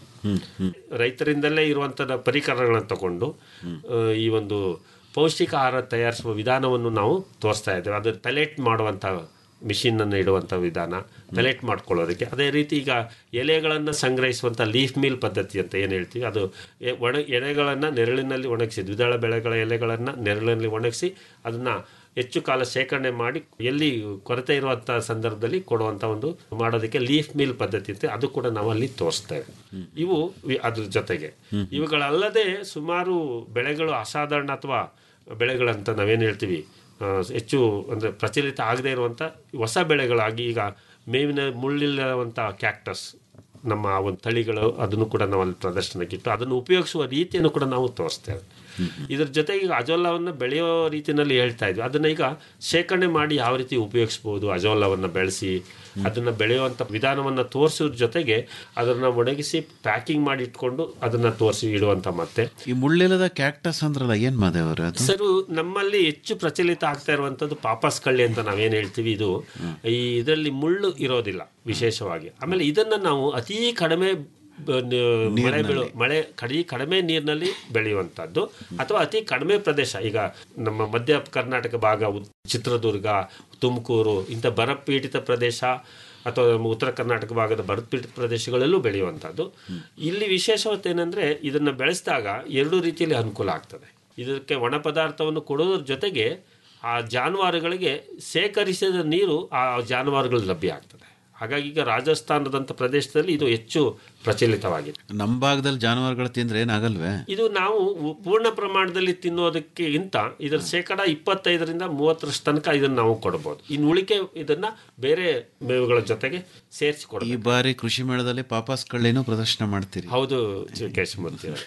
ರೈತರಿಂದಲೇ ಇರುವಂಥ ಪರಿಕರಗಳನ್ನು ತಗೊಂಡು ಆ, ಈ ಒಂದು ಪೌಷ್ಟಿಕ ಆಹಾರ ತಯಾರಿಸುವ ವಿಧಾನವನ್ನು ನಾವು ತೋರಿಸ್ತಾ ಇದ್ದೇವೆ ಅದು ಪೆಲೆಟ್ ಮಾಡುವಂಥ ಮಿಷಿನನ್ನು ಇಡುವಂಥ ವಿಧಾನ ಪೆಲೆಟ್ ಮಾಡ್ಕೊಳ್ಳೋದಕ್ಕೆ ಅದೇ ರೀತಿ ಈಗ ಎಲೆಗಳನ್ನು ಸಂಗ್ರಹಿಸುವಂಥ ಲೀಫ್ ಮಿಲ್ ಪದ್ಧತಿ ಅಂತ ಏನು ಹೇಳ್ತೀವಿ ಅದು ಎ- ಒಣ ಎಲೆಗಳನ್ನು ನೆರಳಿನಲ್ಲಿ ಒಣಗಿಸಿ ದ್ವಿದಳ ಬೆಳೆಗಳ ಎಲೆಗಳನ್ನು ನೆರಳಿನಲ್ಲಿ ಒಣಗಿಸಿ ಅದನ್ನು ಹೆಚ್ಚು ಕಾಲ ಶೇಖರಣೆ ಮಾಡಿ ಎಲ್ಲಿ ಕೊರತೆ ಇರುವಂಥ ಸಂದರ್ಭದಲ್ಲಿ ಕೊಡುವಂಥ ಒಂದು ಮಾಡೋದಕ್ಕೆ ಲೀಫ್ ಮಿಲ್ ಪದ್ಧತಿ ಅಂತ ಅದು ಕೂಡ ನಾವು ಅಲ್ಲಿ ತೋರಿಸ್ತೇವೆ ಇವು ವಿ- ಅದ್ರ ಜೊತೆಗೆ ಇವುಗಳಲ್ಲದೆ ಸುಮಾರು ಬೆಳೆಗಳು ಅಸಾಧಾರಣ ಅಥವಾ ಬೆಳೆಗಳಂತ ನಾವೇನು ಹೇಳ್ತೀವಿ ಆ, ಹೆಚ್ಚು ಅಂದರೆ ಪ್ರಚಲಿತ ಆಗದೇ ಇರುವಂಥ ಹೊಸ ಬೆಳೆಗಳಾಗಿ ಈಗ ಮೇವಿನ ಮುಳ್ಳಿಲ್ಲವಂಥ ಕ್ಯಾಕ್ಟಸ್ ನಮ್ಮ ಆ ಒಂದು ತಳಿಗಳು ಅದನ್ನು ಕೂಡ ನಾವು ಅಲ್ಲಿ ಪ್ರದರ್ಶನಕ್ಕಿಟ್ಟು ಅದನ್ನು ಉಪಯೋಗಿಸುವ ರೀತಿಯನ್ನು ಕೂಡ ನಾವು ತೋರಿಸ್ತೇವೆ ಇದ್ರ ಜೊತೆಗೆ ಈಗ ಅಜೋಲವನ್ನು ಬೆಳೆಯೋ ರೀತಿಯಲ್ಲಿ ಹೇಳ್ತಾ ಇದ್ವಿ ಅದನ್ನು ಈಗ ಶೇಖರಣೆ ಮಾಡಿ ಯಾವ ರೀತಿ ಉಪಯೋಗಿಸ್ಬೋದು ಅಜೋಲವನ್ನು ಬೆಳೆಸಿ ಅದನ್ನು ಬೆಳೆಯುವಂಥ ವಿಧಾನವನ್ನು ತೋರಿಸೋದ್ರ ಜೊತೆಗೆ ಅದನ್ನು ಒಣಗಿಸಿ ಪ್ಯಾಕಿಂಗ್ ಮಾಡಿ ಇಟ್ಕೊಂಡು ಅದನ್ನು ತೋರಿಸಿ ಇಡುವಂಥ ಮತ್ತೆ ಈ ಮುಳ್ಳಿಲ್ಲದ ಕ್ಯಾಕ್ಟಸ್ ಅಂದ್ರಲ್ಲ ಏನ್ ಮಾದೇವ್ರೆ ಅದು ಸರ್ ನಮ್ಮಲ್ಲಿ ಹೆಚ್ಚು ಪ್ರಚಲಿತ ಆಗ್ತಾ ಇರುವಂಥದ್ದು ಪಾಪಸ್ ಕಳ್ಳಿ ಅಂತ ನಾವೇನು ಹೇಳ್ತೀವಿ ಇದು ಈ ಇದರಲ್ಲಿ ಮುಳ್ಳು ಇರೋದಿಲ್ಲ ವಿಶೇಷವಾಗಿ ಆಮೇಲೆ ಇದನ್ನ ನಾವು ಅತಿ ಕಡಿಮೆ ಬ- ನ- ಮಳೆ ಬೀಳು ಮಳೆ ಕಡಿ ಕಡಿಮೆ ನೀರಿನಲ್ಲಿ ಬೆಳೆಯುವಂಥದ್ದು ಅಥವಾ ಅತಿ ಕಡಿಮೆ ಪ್ರದೇಶ ಈಗ ನಮ್ಮ ಮಧ್ಯ ಕರ್ನಾಟಕ ಭಾಗ ಉತ್- ಚಿತ್ರದುರ್ಗ ತುಮಕೂರು ಇಂಥ ಬರಪೀಡಿತ ಪ್ರದೇಶ ಅಥವಾ ನಮ್ಮ ಉತ್ತರ ಕರ್ನಾಟಕ ಭಾಗದ ಬರಪೀಡಿತ ಪ್ರದೇಶಗಳಲ್ಲೂ ಬೆಳೆಯುವಂಥದ್ದು ಇಲ್ಲಿ ವಿಶೇಷವತ್ತು ಏನಂದ್ರೆ ಇದನ್ನು ಬೆಳೆಸಿದಾಗ ಎರಡು ರೀತಿಯಲ್ಲಿ ಅನುಕೂಲ ಆಗ್ತದೆ ಇದಕ್ಕೆ ಒಣ ಪದಾರ್ಥವನ್ನು ಕೊಡೋದ್ರ ಜೊತೆಗೆ ಆ ಜಾನುವಾರುಗಳಿಗೆ ಸೇಕರಿಸಿದ ನೀರು ಆ ಜಾನುವಾರುಗಳು ಲಭ್ಯ ಆಗ್ತದೆ ಹಾಗಾಗಿ ಈಗ ರಾಜಸ್ಥಾನದಂಥ ಪ್ರದೇಶದಲ್ಲಿ ಇದು ಹೆಚ್ಚು ಪ್ರಚಲಿತವಾಗಿದೆ ನಮ್ಮ ಭಾಗದಲ್ಲಿ ಜಾನುವಾರುಗಳು ತಿಂದ್ರೆ ಏನಾಗಲ್ವೇ ಇದು ನಾವು ಉ- ಪೂರ್ಣ ಪ್ರಮಾಣದಲ್ಲಿ ತಿನ್ನೋದಕ್ಕಿಂತ ಇದರ ಶೇಕಡ ಇಪ್ಪತ್ತೈದರಿಂದ ಮೂವತ್ತರಷ್ಟು ತನಕ ಇದನ್ನು ನಾವು ಕೊಡ್ಬೋದು ಇನ್ನು ಉಳಿಕೆ ಇದನ್ನ ಬೇರೆ ಮೇವುಗಳ ಜೊತೆಗೆ ಸೇರಿಸಿ ಈ ಕೊಡಬೇಕು ಬಾರಿ ಕೃಷಿ ಮೇಳದಲ್ಲಿ ಪಾಪಾಸ್ ಕಳ್ಳಿನೂ ಪ್ರದರ್ಶನ ಮಾಡ್ತೀರಿ ಹೌದು ಕೇಶಮೂರ್ತಿ ಅವರೇ.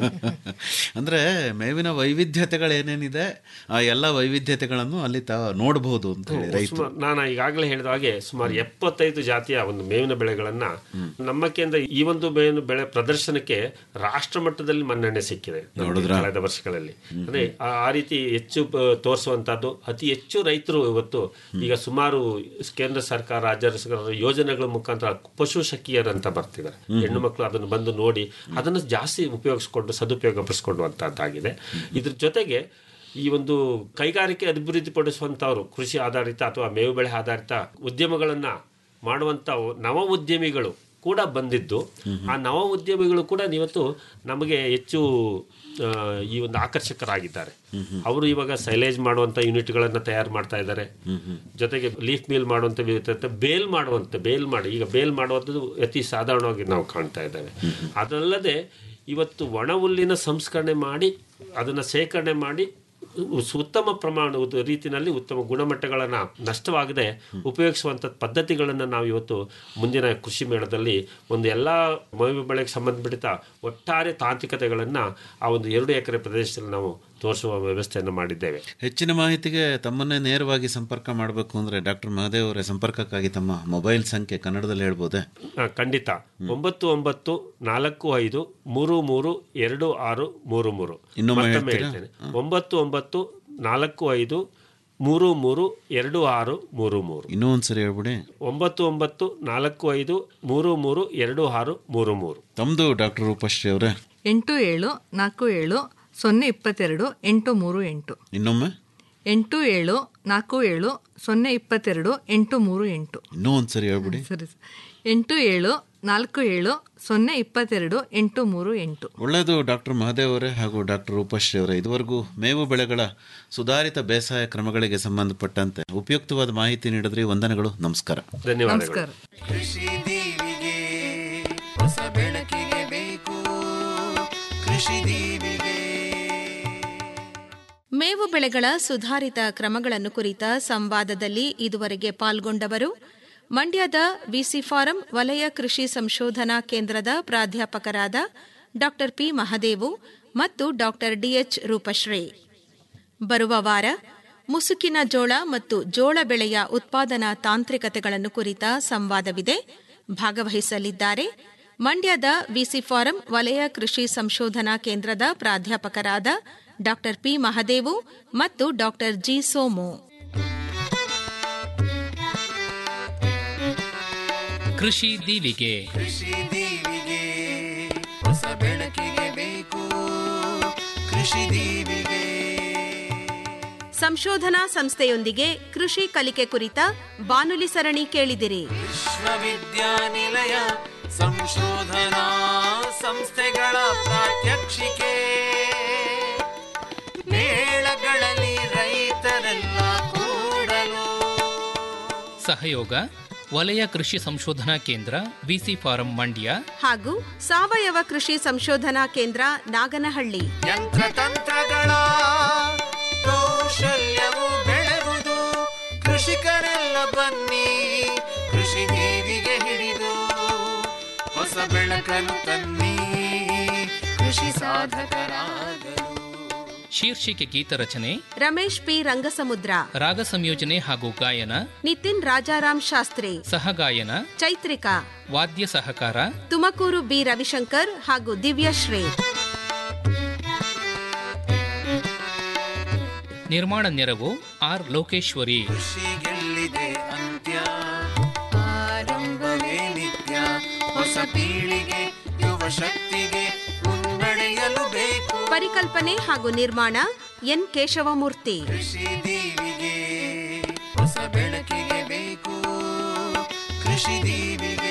ಅಂದ್ರೆ ಮೇವಿನ ವೈವಿಧ್ಯತೆಗಳು ಏನೇನಿದೆ ಆ ಎಲ್ಲ ವೈವಿಧ್ಯತೆಗಳನ್ನು ಅಲ್ಲಿ ತಾ ನೋಡಬಹುದು ಅಂತ ಹೇಳಿ ರೈತರು ಸುಮಾರು ನಾನು ಈಗಾಗಲೇ ಹೇಳಿದ ಹಾಗೆ ಸುಮಾರು ಎಪ್ಪತ್ತೈದು ಜಾತಿಯ ಒಂದು ಮೇವಿನ ಬೆಳೆಗಳನ್ನ ನಮ್ಮ ಕೇಂದ್ರ ಈ ಒಂದು ಮೇವಿನ ಬೆಳೆ ಪ್ರದರ್ಶನಕ್ಕೆ ರಾಷ್ಟ್ರ ಮಟ್ಟದಲ್ಲಿ ಮನ್ನಣೆ ಸಿಕ್ಕಿದೆ ನಮ್ಗೆ ನೋಡಿದ್ರಾ? ಕಳೆದ ವರ್ಷಗಳಲ್ಲಿ ಅಂದ್ರೆ ಆ ಆ ರೀತಿ ಹೆಚ್ಚು ಪ- ತೋರಿಸುವಂತದ್ದು ಅತಿ ಹೆಚ್ಚು ರೈತರು ಇವತ್ತು ಈಗ ಸುಮಾರು ಕೇಂದ್ರ ಸರ್ಕಾರ ರಾಜ್ಯ ಸರ್ಕಾರ ಯೋಜನೆಗಳ ಮುಖಾಂತರ ಪಶು ಸಖಿಯರ್ ಅಂತ ಬರ್ತಿದ್ದಾರೆ ಹೆಣ್ಣು ಮಕ್ಕಳು ಅದನ್ನು ಬಂದು ನೋಡಿ ಅದನ್ನು ಜಾಸ್ತಿ ಉಪಯೋಗಿಸ್ಕೊಂಡು ಸದುಪಯೋಗ ಪಡಿಸ್ಕೊಳ್ಳುವಂತಹದ್ದಾಗಿದೆ ಇದ್ರ ಜೊತೆಗೆ ಈ ಒಂದು ಕೈಗಾರಿಕೆ ಅಭಿವೃದ್ಧಿಪಡಿಸುವಂಥವ್ರು ಕೃಷಿ ಆಧಾರಿತ ಅಥವಾ ಮೇವು ಬೆಳೆ ಆಧಾರಿತ ಉದ್ಯಮಗಳನ್ನು ಮಾಡುವಂಥ ನವ ಉದ್ಯಮಿಗಳು ಕೂಡ ಬಂದಿದ್ದು ಆ ನವ ಉದ್ಯಮಿಗಳು ಕೂಡ ಇವತ್ತು ನಮಗೆ ಹೆಚ್ಚು ಆ, ಈ ಒಂದು ಆಕರ್ಷಕರಾಗಿದ್ದಾರೆ ಅವರು ಇವಾಗ ಸೈಲೇಜ್ ಮಾಡುವಂಥ ಯೂನಿಟ್ಗಳನ್ನು ತಯಾರು ಮಾಡ್ತಾ ಇದ್ದಾರೆ ಜೊತೆಗೆ ಲೀಫ್ ಮಿಲ್ ಮಾಡುವಂಥ ವಿಧತೆ ಬೇಲ್ ಮಾಡುವಂಥ ಬೇಲ್ ಮಾಡಿ ಈಗ ಬೇಲ್ ಮಾಡುವಂಥದ್ದು ಅತಿ ಸಾಧಾರಣವಾಗಿ ನಾವು ಕಾಣ್ತಾ ಇದ್ದೇವೆ ಅದಲ್ಲದೆ ಇವತ್ತು ಒಣ ಹುಲ್ಲಿನ ಸಂಸ್ಕರಣೆ ಮಾಡಿ ಅದನ್ನು ಶೇಖರಣೆ ಮಾಡಿ ಉ- ಉತ್ತಮ ಪ್ರಮಾಣ ಉತ್- ರೀತಿಯಲ್ಲಿ ಉತ್ತಮ ಗುಣಮಟ್ಟಗಳನ್ನು ನಷ್ಟವಾಗದೆ ಉಪಯೋಗಿಸುವಂಥ ಪದ್ಧತಿಗಳನ್ನು ನಾವು ಇವತ್ತು ಮುಂದಿನ ಕೃಷಿ ಮೇಳದಲ್ಲಿ ಒಂದು ಎಲ್ಲ ಮೇವು ಬೆಳೆಗೆ ಸಂಬಂಧಪಟ್ಟ ಒಟ್ಟಾರೆ ತಾಂತ್ರಿಕತೆಗಳನ್ನು ಆ ಒಂದು ಎರಡು ಎಕರೆ ಪ್ರದೇಶದಲ್ಲಿ ನಾವು ತೋರಿಸುವ ವ್ಯವಸ್ಥೆಯನ್ನು ಮಾಡಿದ್ದೇವೆ ಹೆಚ್ಚಿನ ಮಾಹಿತಿಗೆ ತಮ್ಮನ್ನೇ ನೇರವಾಗಿ ಸಂಪರ್ಕ ಮಾಡಬೇಕು ಅಂದರೆ ಡಾಕ್ಟರ್ ಮಹದೇವ್ ಅವರೇ ಸಂಪರ್ಕಕ್ಕಾಗಿ ತಮ್ಮ ಮೊಬೈಲ್ ಸಂಖ್ಯೆ ಕನ್ನಡದಲ್ಲಿ ಹೇಳ್ಬೋದೇ ಆ, ಖಂಡಿತ ಒಂಬತ್ತು ಒಂಬತ್ತು ನಾಲ್ಕು ಐದು ಮೂರು ಮೂರು ಎರಡು ಆರು ಮೂರು ಮೂರು ಇನ್ನೊಮ್ಮೆ ಮತ್ತೊಮ್ಮೆ ಹೇಳ್ತೀರಾ? ಹೇಳ್ತೇನೆ ಒಂಬತ್ತು ಒಂಬತ್ತು ನಾಲ್ಕು ಐದು ಮೂರು ಮೂರು ಎರಡು ಆರು ಮೂರು ಮೂರು ಇನ್ನೂ ಒಂದ್ಸರಿ ಹೇಳ್ಬಿಡಿ ಒಂಬತ್ತು ಒಂಬತ್ತು ನಾಲ್ಕು ಐದು ಮೂರು ಮೂರು ಎರಡು ಆರು ಮೂರು ಮೂರು ತಮ್ಮದು ಡಾಕ್ಟರ್ ರೂಪಶ್ರೀ ಅವರೇ ಎಂಟು ಏಳು ನಾಲ್ಕು ಏಳು ಸೊನ್ನೆ ಇಪ್ಪತ್ತೆರಡು ಎಂಟು ಮೂರು ಎಂಟು ಇನ್ನೊಮ್ಮೆ ಎಂಟು ಏಳು ನಾಲ್ಕು ಏಳು ಸೊನ್ನೆ ಇಪ್ಪತ್ತೆರಡು ಎಂಟು ಮೂರು ಎಂಟು ಇನ್ನೂ ಒಂದ್ಸರಿ ಹೇಳ್ಬಿಡಿ ಸರಿ ಸರ್. ಎಂಟು ಏಳು ನಾಲ್ಕು ಏಳು ಸೊನ್ನೆ ಇಪ್ಪತ್ತೆರಡು ಎಂಟು ಮೂರು ಎಂಟು ಒಳ್ಳೆಯದು ಡಾಕ್ಟರ್ ಮಹದೇವ್ ಅವರೇ ಹಾಗೂ ಡಾಕ್ಟರ್ ರೂಪಶ್ರೀ ಅವರೇ ಇದುವರೆಗೂ ಮೇವು ಬೆಳೆಗಳ ಸುಧಾರಿತ ಬೇಸಾಯ ಕ್ರಮಗಳಿಗೆ ಸಂಬಂಧಪಟ್ಟಂತೆ ಉಪಯುಕ್ತವಾದ ಮಾಹಿತಿ ನೀಡಿದ್ರಿ ವಂದನೆಗಳು ನಮಸ್ಕಾರ ನಮಸ್ಕಾರ ಕೃಷಿ ದೀವಿಗೆ ಹೊಸ ಬೆಳಕಿಗೆ ಬೇಕು ಕೃಷಿ ದೀವಿಗೆ ಮೇವು ಬೆಳೆಗಳ ಸುಧಾರಿತ ಕ್ರಮಗಳನ್ನು ಕುರಿತ ಸಂವಾದದಲ್ಲಿ ಇದುವರೆಗೆ ಪಾಲ್ಗೊಂಡವರು ಮಂಡ್ಯದ ವಿಸಿ ಫಾರಂ ವಲಯ ಕೃಷಿ ಸಂಶೋಧನಾ ಕೇಂದ್ರದ ಪ್ರಾಧ್ಯಾಪಕರಾದ ಡಾ ಪಿ ಮಹದೇವು ಮತ್ತು ಡಾ ಡಿಎಚ್ ರೂಪಶ್ರೀ ಬರುವ ವಾರ ಮುಸುಕಿನ ಜೋಳ ಮತ್ತು ಜೋಳ ಬೆಳೆಯ ಉತ್ಪಾದನಾ ತಾಂತ್ರಿಕತೆಗಳನ್ನು ಕುರಿತ ಸಂವಾದವಿದೆ ಭಾಗವಹಿಸಲಿದ್ದಾರೆ ಮಂಡ್ಯದ ವಿಸಿ ಫಾರಂ ವಲಯ ಕೃಷಿ ಸಂಶೋಧನಾ ಕೇಂದ್ರದ ಪ್ರಾಧ್ಯಾಪಕರಾದ ಡಾ ಪಿ ಮಹದೇವು ಮತ್ತು ಡಾ ಜಿ ಸೋಮು ಕೃಷಿ ದೀವಿಗೆ ಕೃಷಿ ದೀವಿಗೆ ಹೊಸ ಬೆಳಕಿಗೆ ಬೇಕು ಕೃಷಿ ದೀವಿಗೆ ಸಂಶೋಧನಾ ಸಂಸ್ಥೆಯೊಂದಿಗೆ ಕೃಷಿ ಕಲಿಕೆ ಕುರಿತ ಬಾನುಲಿ ಸರಣಿ ಕೇಳಿದಿರಿ ವಿಶ್ವವಿದ್ಯಾನಿಲಯ ಸಂಶೋಧನಾ ಸಂಸ್ಥೆಗಳ ಪ್ರಾತ್ಯಕ್ಷಿಕೆ ಮೇಳಗಳಲ್ಲಿ ರೈತರೆಲ್ಲ ಕೂಡಲು ಸಹಯೋಗ ವಲಯ ಕೃಷಿ ಸಂಶೋಧನಾ ಕೇಂದ್ರ ವಿಸಿ ಫಾರಂ ಮಂಡ್ಯ ಹಾಗೂ ಸಾವಯವ ಕೃಷಿ ಸಂಶೋಧನಾ ಕೇಂದ್ರ ನಾಗನಹಳ್ಳಿ ಯಂತ್ರತಂತ್ರಗಳ ಕೌಶಲ್ಯವು ಬೆಳೆವುದು ಕೃಷಿಕರೆಲ್ಲ ಬನ್ನಿ ಕೃಷಿ ದೇವಿಗೆ ಹಿಡಿದು ಹೊಸ ಬೆಳಕನ್ನು ತನ್ನಿ ಕೃಷಿ ಸಾಧಕರಾಗಲು ಶೀರ್ಷಿಕೆ ಗೀತರಚನೆ ರಮೇಶ್ ಪಿ ರಂಗಸಮುದ್ರ ರಾಗ ಸಂಯೋಜನೆ ಹಾಗೂ ಗಾಯನ ನಿತಿನ್ ರಾಜಾರಾಮ್ ಶಾಸ್ತ್ರಿ ಸಹಗಾಯನ ಚೈತ್ರಿಕಾ ವಾದ್ಯ ಸಹಕಾರ ತುಮಕೂರು ಬಿ ರವಿಶಂಕರ್ ಹಾಗೂ ದಿವ್ಯಶ್ರೀ ನಿರ್ಮಾಣ ನೆರವು ಆರ್ ಲೋಕೇಶ್ವರಿ ಗೆಲ್ಲಿದೆ ಅಂತ್ಯ ಆರಂಭವೇ ನಿತ್ಯ ಹೊಸ ಪೀಳಿಗೆ ಯುವ ಶಕ್ತಿಗೆ ಮುನ್ನಡೆಯಲು ಬೇಕು ಪರಿಕಲ್ಪನೆ ಹಾಗೂ ನಿರ್ಮಾಣ ಎನ್ ಕೇಶವಮೂರ್ತಿ ಕೃಷಿ ದೀವಿಗೆ ಹೊಸ ಬೆಳಕಿಗೆ ಬೇಕು ಕೃಷಿ ದೀವಿಗೆ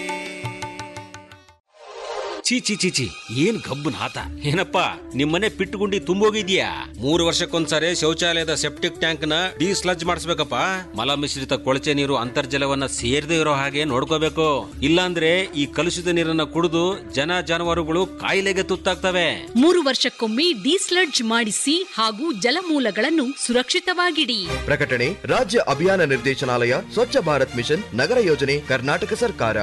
ಚೀ ಚಿ ಚಿ ಚಿ ಏನ್ ಗಬ್ಬು ನಾತ ಏನಪ್ಪ ನಿಮ್ಮನೆ ಪಿಟ್ಟುಗುಂಡಿ ತುಂಬೋಗಿದ್ಯಾ ಮೂರು ವರ್ಷಕ್ಕೊಂದ್ಸರಿ ಶೌಚಾಲಯದ ಸೆಪ್ಟಿಕ್ ಟ್ಯಾಂಕ್ ನ ಡಿಸ್ಲಜ್ ಮಾಡಿಸ್ಬೇಕಪ್ಪ ಮಲ ಮಿಶ್ರಿತ ಕೊಳಚೆ ನೀರು ಅಂತರ್ಜಲವನ್ನ ಸೇರದೆ ಇರೋ ಹಾಗೆ ನೋಡ್ಕೋಬೇಕು ಇಲ್ಲಾಂದ್ರೆ ಈ ಕಲುಷಿತ ನೀರನ್ನ ಕುಡಿದು ಜನ ಜಾನುವಾರುಗಳು ಕಾಯಿಲೆಗೆ ತುತ್ತಾಗ್ತವೆ ಮೂರು ವರ್ಷಕ್ಕೊಮ್ಮೆ ಡಿಸ್ಲಡ್ಜ್ ಮಾಡಿಸಿ ಹಾಗೂ ಜಲಮೂಲಗಳನ್ನು ಸುರಕ್ಷಿತವಾಗಿಡಿ ಪ್ರಕಟಣೆ ರಾಜ್ಯ ಅಭಿಯಾನ ನಿರ್ದೇಶನಾಲಯ ಸ್ವಚ್ಛ ಭಾರತ್ ಮಿಷನ್ ನಗರ ಯೋಜನೆ ಕರ್ನಾಟಕ ಸರ್ಕಾರ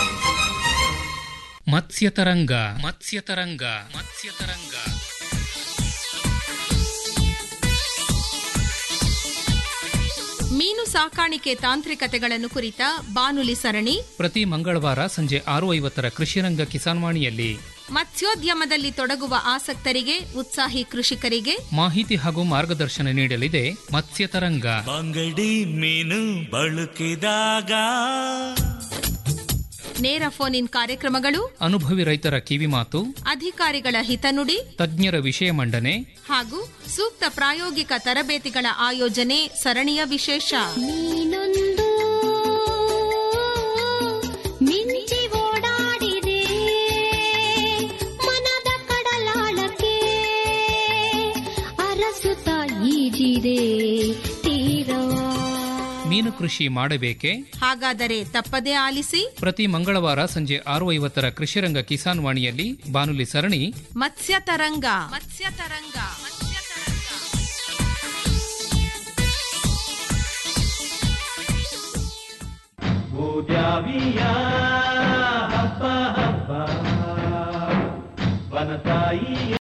ಮತ್ಸ್ಯತರಂಗ ಮತ್ಸ್ಯತರಂಗ ಮತ್ಸ್ಯತರಂಗ ಮೀನು ಸಾಕಾಣಿಕೆ ತಾಂತ್ರಿಕತೆಗಳನ್ನು ಕುರಿತ ಬಾನುಲಿ ಸರಣಿ ಪ್ರತಿ ಮಂಗಳವಾರ ಸಂಜೆ ಆರು ಐವತ್ತರ ಕೃಷಿರಂಗ ಕಿಸಾನ್ವಾಣಿಯಲ್ಲಿ ಮತ್ಸ್ಯೋದ್ಯಮದಲ್ಲಿ ತೊಡಗುವ ಆಸಕ್ತರಿಗೆ ಉತ್ಸಾಹಿ ಕೃಷಿಕರಿಗೆ ಮಾಹಿತಿ ಹಾಗೂ ಮಾರ್ಗದರ್ಶನ ನೀಡಲಿದೆ ಮತ್ಸ್ಯತರಂಗ ಬಂಗಡಿ ಮೀನು ಬಳಕಿದಾಗ ನೇರ ಫೋನ್ ಇನ್ ಕಾರ್ಯಕ್ರಮಗಳು ಅನುಭವಿ ರೈತರ ಕಿವಿಮಾತು ಅಧಿಕಾರಿಗಳ ಹಿತನುಡಿ ತಜ್ಞರ ವಿಷಯ ಮಂಡನೆ ಹಾಗೂ ಸೂಕ್ತ ಪ್ರಾಯೋಗಿಕ ತರಬೇತಿಗಳ ಆಯೋಜನೆ ಸರಣಿಯ ವಿಶೇಷ ನೀನೊಂದು ಮಿಂಚಿ ಓಡಾಡಿದೆ ಮನದ ಕಡಲಾಳಕ್ಕೆ ಅರಸುತ್ತ ಈಜಿದೆ ತೀರವ ಮೀನು ಕೃಷಿ ಮಾಡಬೇಕೆ ಹಾಗಾದರೆ ತಪ್ಪದೇ ಆಲಿಸಿ ಪ್ರತಿ ಮಂಗಳವಾರ ಸಂಜೆ ಆರು ಐವತ್ತರ ಕೃಷಿರಂಗ ಕಿಸಾನ್ ವಾಣಿಯಲ್ಲಿ ಬಾನುಲಿ ಸರಣಿ ಮತ್ಸ್ಯ ತರಂಗ ಮತ್ಸ್ಯ ತರಂಗ ಭೂದ್ಯಾವಿಯ ಹಬ್ಬ ಹಬ್ಬ ವನತಾಯಿಯ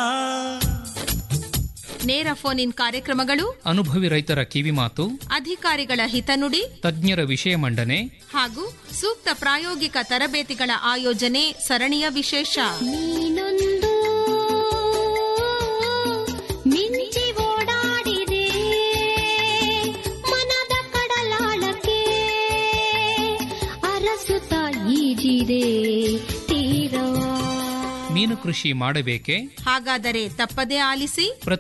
ನೇರ ಫೋನ್ ಇನ್ ಕಾರ್ಯಕ್ರಮಗಳು ಅನುಭವಿ ರೈತರ ಕಿವಿಮಾತು ಅಧಿಕಾರಿಗಳ ಹಿತನುಡಿ ತಜ್ಞರ ವಿಷಯ ಮಂಡನೆ ಹಾಗೂ ಸೂಕ್ತ ಪ್ರಾಯೋಗಿಕ ತರಬೇತಿಗಳ ಆಯೋಜನೆ ಸರಣಿಯ ವಿಶೇಷ ನೀನೊಂದು ಮಿಂಚಿ ಓಡಾಡಿದೆ ಮನದ ಕಡಲಾಳಕ್ಕೆ ಅರಸುತ್ತ ಈಜಿದೆ ತೀರವ ಮೀನು ಕೃಷಿ ಮಾಡಬೇಕೆ ಹಾಗಾದರೆ ತಪ್ಪದೇ ಆಲಿಸಿ